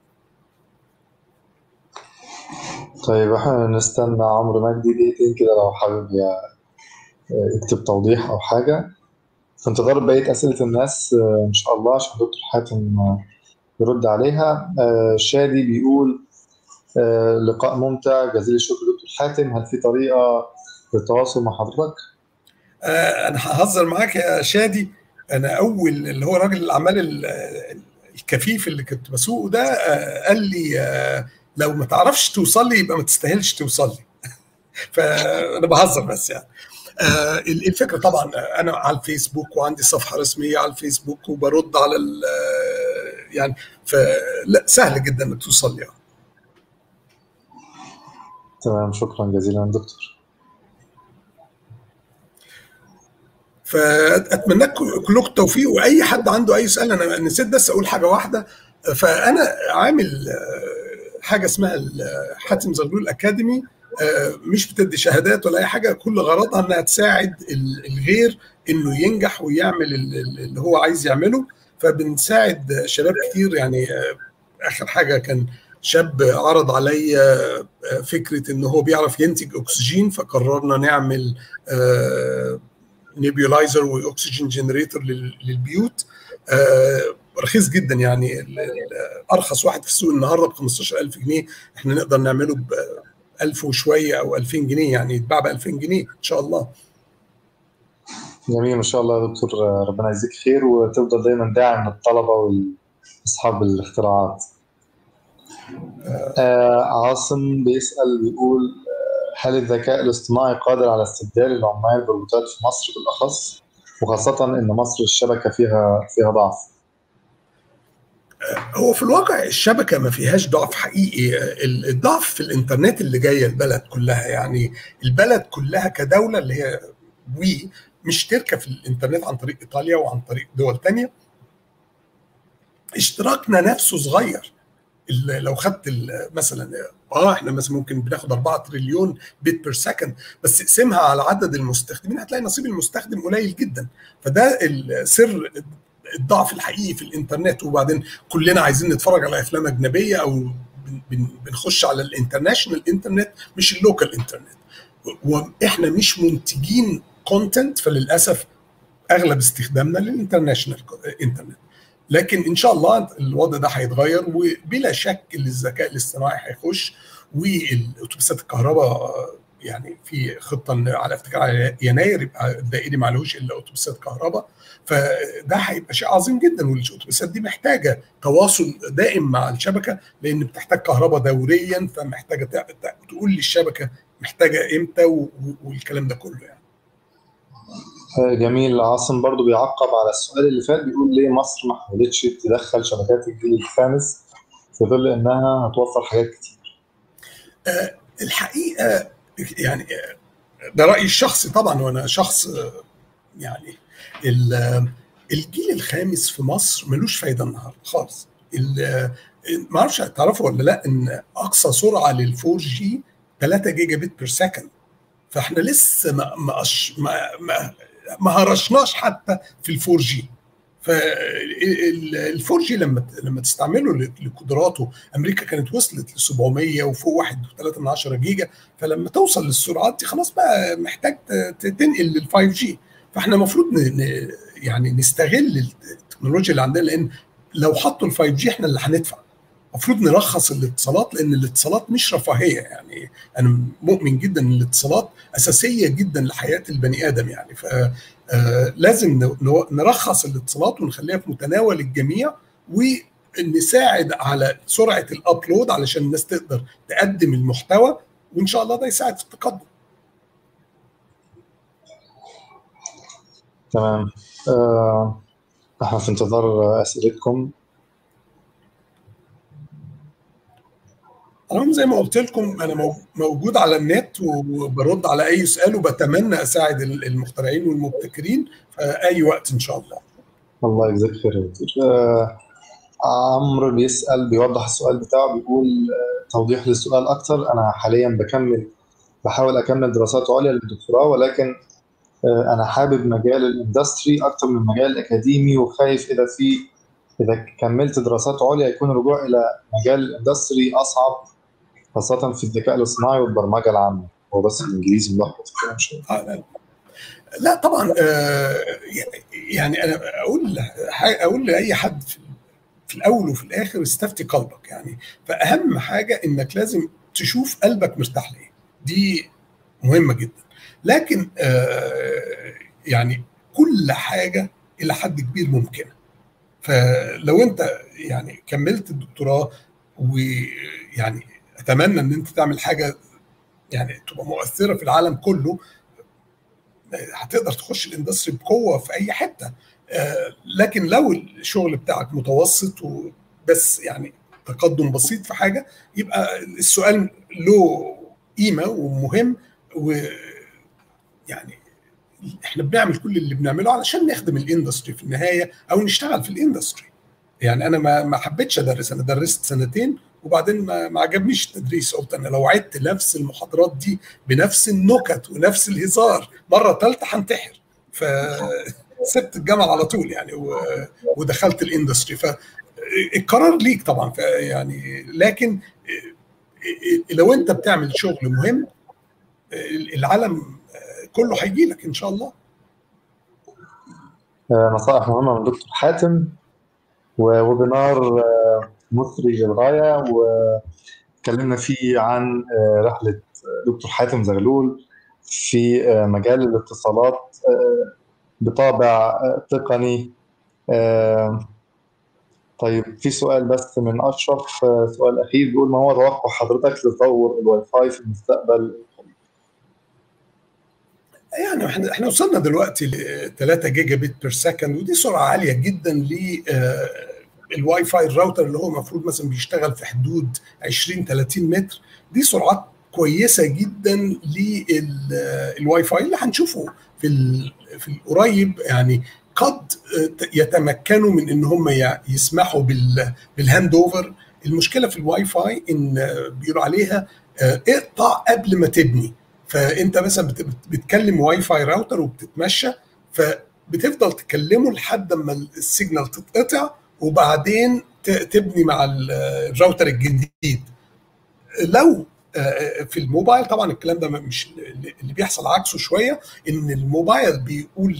طيب احنا نستنى عمرو مجدي دقيقتين كده لو حابب ي- يكتب توضيح أو حاجة في انتظار بقية أسئلة الناس آه، إن شاء الله عشان دكتور حاتم آه، يرد عليها آه، شادي بيقول آه، لقاء ممتع جزيل الشكر دكتور حاتم هل في طريقة للتواصل مع حضرتك؟ آه، انا ههزر معاك يا شادي انا اول اللي هو راجل الاعمال الكفيف اللي كنت بسوقه ده قال لي لو ما تعرفش توصل لي يبقى ما تستاهلش توصل لي فانا بهزر بس يعني الفكره طبعا انا على الفيسبوك وعندي صفحه رسميه على الفيسبوك وبرد على يعني فلا سهل جدا انك توصل لي تمام شكرا جزيلا دكتور فاتمنى كلكم التوفيق واي حد عنده اي سؤال انا نسيت بس اقول حاجه واحده فانا عامل حاجه اسمها حاتم زغلول اكاديمي مش بتدي شهادات ولا اي حاجه كل غرضها انها تساعد الغير انه ينجح ويعمل اللي هو عايز يعمله فبنساعد شباب كتير يعني اخر حاجه كان شاب عرض عليا فكره ان هو بيعرف ينتج اكسجين فقررنا نعمل نيبيولايزر واكسجين جنريتور للبيوت رخيص جدا يعني ارخص واحد في السوق النهارده ب 15000 جنيه احنا نقدر نعمله ب 1000 وشويه او 2000 جنيه يعني يتباع ب 2000 جنيه ان شاء الله جميل ما شاء الله يا دكتور ربنا يجزيك خير وتفضل دايما داعم للطلبه واصحاب الاختراعات آه عاصم بيسال بيقول هل الذكاء الاصطناعي قادر على استبدال العمال بالروبوتات في مصر بالاخص وخاصه ان مصر الشبكه فيها فيها ضعف هو في الواقع الشبكه ما فيهاش ضعف حقيقي الضعف في الانترنت اللي جايه البلد كلها يعني البلد كلها كدوله اللي هي وي مشتركه في الانترنت عن طريق ايطاليا وعن طريق دول تانية اشتراكنا نفسه صغير لو خدت مثلا اه احنا مثلا ممكن بناخد 4 تريليون بيت بير سكند بس اقسمها على عدد المستخدمين هتلاقي نصيب المستخدم قليل جدا فده السر الضعف الحقيقي في الانترنت وبعدين كلنا عايزين نتفرج على افلام اجنبيه او بنخش على الانترناشونال انترنت مش اللوكال انترنت واحنا مش منتجين كونتنت فللاسف اغلب استخدامنا للانترناشونال انترنت لكن ان شاء الله الوضع ده هيتغير وبلا شك الذكاء الاصطناعي هيخش والاتوبيسات الكهرباء يعني في خطه على افتكار على يناير يبقى الدائري ما عليهوش الا اتوبيسات كهرباء فده هيبقى شيء عظيم جدا والاتوبيسات دي محتاجه تواصل دائم مع الشبكه لان بتحتاج كهرباء دوريا فمحتاجه تقول للشبكه محتاجه امتى والكلام ده كله يعني. جميل عاصم برضو بيعقب على السؤال اللي فات بيقول ليه مصر ما حاولتش تدخل شبكات الجيل الخامس في ظل انها هتوفر حاجات كتير أه الحقيقه يعني ده رايي الشخصي طبعا وانا شخص يعني الجيل الخامس في مصر ملوش فايده النهارده خالص ما اعرفش تعرفوا ولا لا ان اقصى سرعه للفور جي 3 جيجا بت بير سكند فاحنا لسه ما ما ما, ما, ما هرشناش حتى في الفور جي فالفور جي لما لما تستعمله لقدراته امريكا كانت وصلت ل 700 وفوق 1.3 جيجا فلما توصل للسرعات دي خلاص بقى محتاج تنقل لل 5 جي فاحنا المفروض يعني نستغل التكنولوجيا اللي عندنا لان لو حطوا ال 5 جي احنا اللي هندفع المفروض نرخص الاتصالات لان الاتصالات مش رفاهيه يعني انا مؤمن جدا ان الاتصالات اساسيه جدا لحياه البني ادم يعني ف لازم نرخص الاتصالات ونخليها في متناول الجميع ونساعد على سرعه الابلود علشان الناس تقدر تقدم المحتوى وان شاء الله ده يساعد في التقدم. تمام آه، احنا في انتظار اسئلتكم المهم زي ما قلت لكم انا موجود على النت وبرد على اي سؤال وبتمنى اساعد المخترعين والمبتكرين في اي وقت ان شاء الله. الله يجزاك خير يا دكتور. آه عمرو بيسال بيوضح السؤال بتاعه بيقول آه توضيح للسؤال اكتر انا حاليا بكمل بحاول اكمل دراسات عليا للدكتوراه ولكن آه انا حابب مجال الاندستري اكتر من المجال الاكاديمي وخايف اذا في اذا كملت دراسات عليا يكون الرجوع الى مجال الاندستري اصعب خاصة في الذكاء الاصطناعي والبرمجة العامة هو بس الانجليزي ملخبط آه لا طبعا آه يعني انا اقول اقول لاي حد في الاول وفي الاخر استفتي قلبك يعني فاهم حاجه انك لازم تشوف قلبك مرتاح ليه دي مهمه جدا لكن آه يعني كل حاجه الى حد كبير ممكنه فلو انت يعني كملت الدكتوراه ويعني اتمنى ان انت تعمل حاجه يعني تبقى مؤثره في العالم كله هتقدر تخش الاندستري بقوه في اي حته لكن لو الشغل بتاعك متوسط وبس يعني تقدم بسيط في حاجه يبقى السؤال له قيمه ومهم ويعني احنا بنعمل كل اللي بنعمله علشان نخدم الاندستري في النهايه او نشتغل في الاندستري يعني انا ما ما حبيتش ادرس انا درست سنتين وبعدين ما, ما عجبنيش التدريس قلت انا لو عدت نفس المحاضرات دي بنفس النكت ونفس الهزار مره ثالثه هنتحر فسبت الجامعه على طول يعني ودخلت الاندستري فالقرار ليك طبعا يعني لكن لو انت بتعمل شغل مهم العالم كله هيجي لك ان شاء الله نصائح مهمه من دكتور حاتم وويبينار مثري للغايه وتكلمنا فيه عن رحله دكتور حاتم زغلول في مجال الاتصالات بطابع تقني طيب في سؤال بس من اشرف سؤال اخير بيقول ما هو توقع حضرتك لتطور الواي فاي في المستقبل يعني احنا احنا وصلنا دلوقتي ل 3 جيجا بت بير سكند ودي سرعه عاليه جدا ل الواي فاي الراوتر اللي هو المفروض مثلا بيشتغل في حدود 20 30 متر دي سرعات كويسه جدا للواي فاي اللي هنشوفه في في القريب يعني قد يتمكنوا من ان هم يسمحوا بالهاند اوفر المشكله في الواي فاي ان بيقولوا عليها اقطع قبل ما تبني فانت مثلا بتكلم واي فاي راوتر وبتتمشى فبتفضل تكلمه لحد ما السيجنال تتقطع وبعدين تبني مع الراوتر الجديد لو في الموبايل طبعا الكلام ده مش اللي بيحصل عكسه شويه ان الموبايل بيقول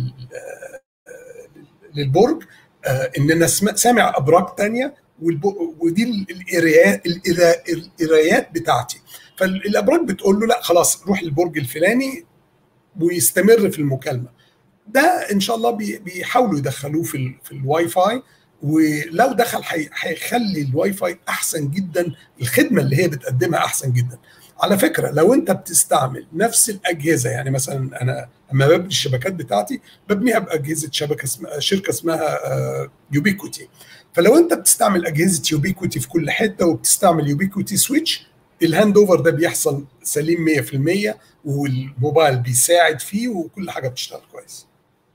للبرج ان انا سامع ابراج تانية ودي القرايات القرايات بتاعتي فالابراج بتقول له لا خلاص روح البرج الفلاني ويستمر في المكالمه ده ان شاء الله بيحاولوا يدخلوه في في الواي فاي ولو دخل هيخلي الواي فاي احسن جدا الخدمه اللي هي بتقدمها احسن جدا على فكره لو انت بتستعمل نفس الاجهزه يعني مثلا انا لما ببني الشبكات بتاعتي ببنيها باجهزه شبكه اسمها شركه اسمها يوبيكوتي فلو انت بتستعمل اجهزه يوبيكوتي في كل حته وبتستعمل يوبيكوتي سويتش الهاند اوفر ده بيحصل سليم 100% والموبايل بيساعد فيه وكل حاجه بتشتغل كويس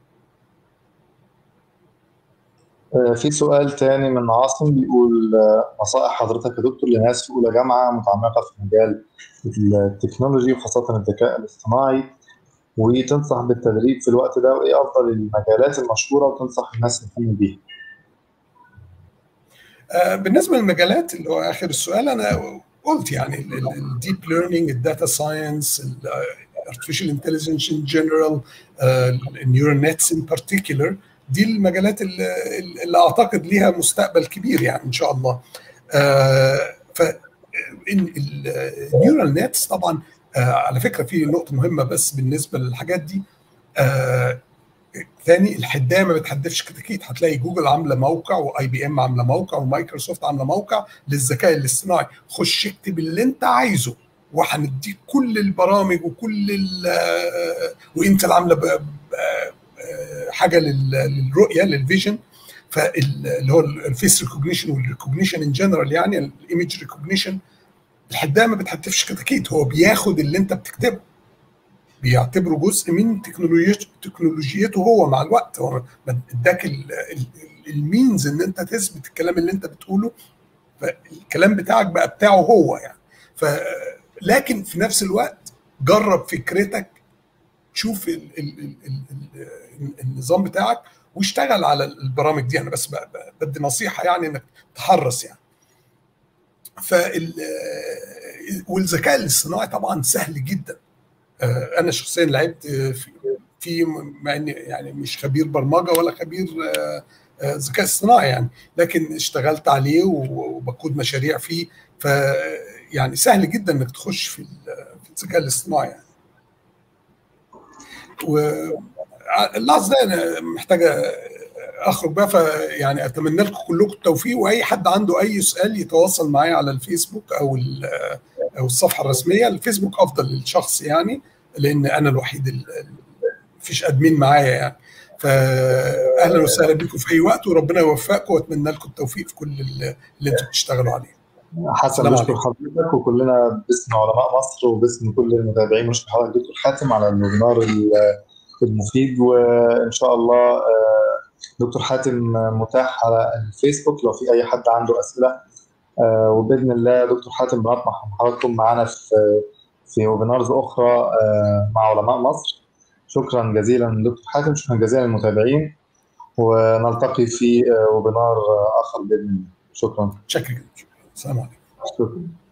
في سؤال تاني من عاصم بيقول نصائح حضرتك يا دكتور لناس في اولى جامعه متعمقه في مجال التكنولوجي وخاصه الذكاء الاصطناعي وتنصح بالتدريب في الوقت ده وايه افضل المجالات المشهوره وتنصح الناس تهتم بيها؟ بالنسبه للمجالات اللي هو اخر السؤال انا قلت يعني الديب ليرنينج الداتا ساينس الارتفيشال انتليجنس ان جنرال النيورال نتس ان بارتيكولر دي المجالات اللي, اللي اعتقد ليها مستقبل كبير يعني ان شاء الله ف النيورال نتس طبعا على فكره في نقطه مهمه بس بالنسبه للحاجات دي ثاني الحدايه ما بتحدفش كتاكيت هتلاقي جوجل عامله موقع واي بي ام عامله موقع ومايكروسوفت عامله موقع للذكاء الاصطناعي خش اكتب اللي انت عايزه وهنديك كل البرامج وكل وانت عامله حاجه للرؤيه للفيجن فاللي هو الفيس ريكوجنيشن والريكوجنيشن ان جنرال يعني الايمج ريكوجنيشن الحدايه ما بتحدفش كتاكيت هو بياخد اللي انت بتكتبه بيعتبره جزء من تكنولوجيته تكنولوجيته هو مع الوقت هو اداك المينز ان انت تثبت الكلام اللي انت بتقوله فالكلام بتاعك بقى بتاعه هو يعني ف لكن في نفس الوقت جرب فكرتك شوف ال ال ال ال ال النظام بتاعك واشتغل على البرامج دي انا بس بدي نصيحه يعني انك تحرص يعني فال والذكاء الاصطناعي طبعا سهل جدا انا شخصيا لعبت في في مع اني يعني مش خبير برمجه ولا خبير ذكاء اصطناعي يعني لكن اشتغلت عليه وبقود مشاريع فيه ف يعني سهل جدا انك تخش في الذكاء الاصطناعي يعني اللحظه ده انا محتاجه اخرج بقى فيعني اتمنى لكم كلكم التوفيق واي حد عنده اي سؤال يتواصل معايا على الفيسبوك او او الصفحه الرسميه الفيسبوك افضل للشخص يعني لان انا الوحيد مفيش ادمين معايا يعني فاهلا وسهلا بكم في اي وقت وربنا يوفقكم واتمنى لكم التوفيق في كل اللي انتم بتشتغلوا عليه حسن نشكر حضرتك وكلنا باسم علماء مصر وباسم كل المتابعين نشكر حضرتك دكتور حاتم على الويبينار المفيد وان شاء الله دكتور حاتم متاح على الفيسبوك لو في اي حد عنده اسئله وباذن الله دكتور حاتم بنطمح حضراتكم معانا في في ويبينارز اخرى مع علماء مصر شكرا جزيلا دكتور حاتم شكرا جزيلا للمتابعين ونلتقي في ويبينار اخر باذن الله شكرا شكرا السلام عليكم شكرا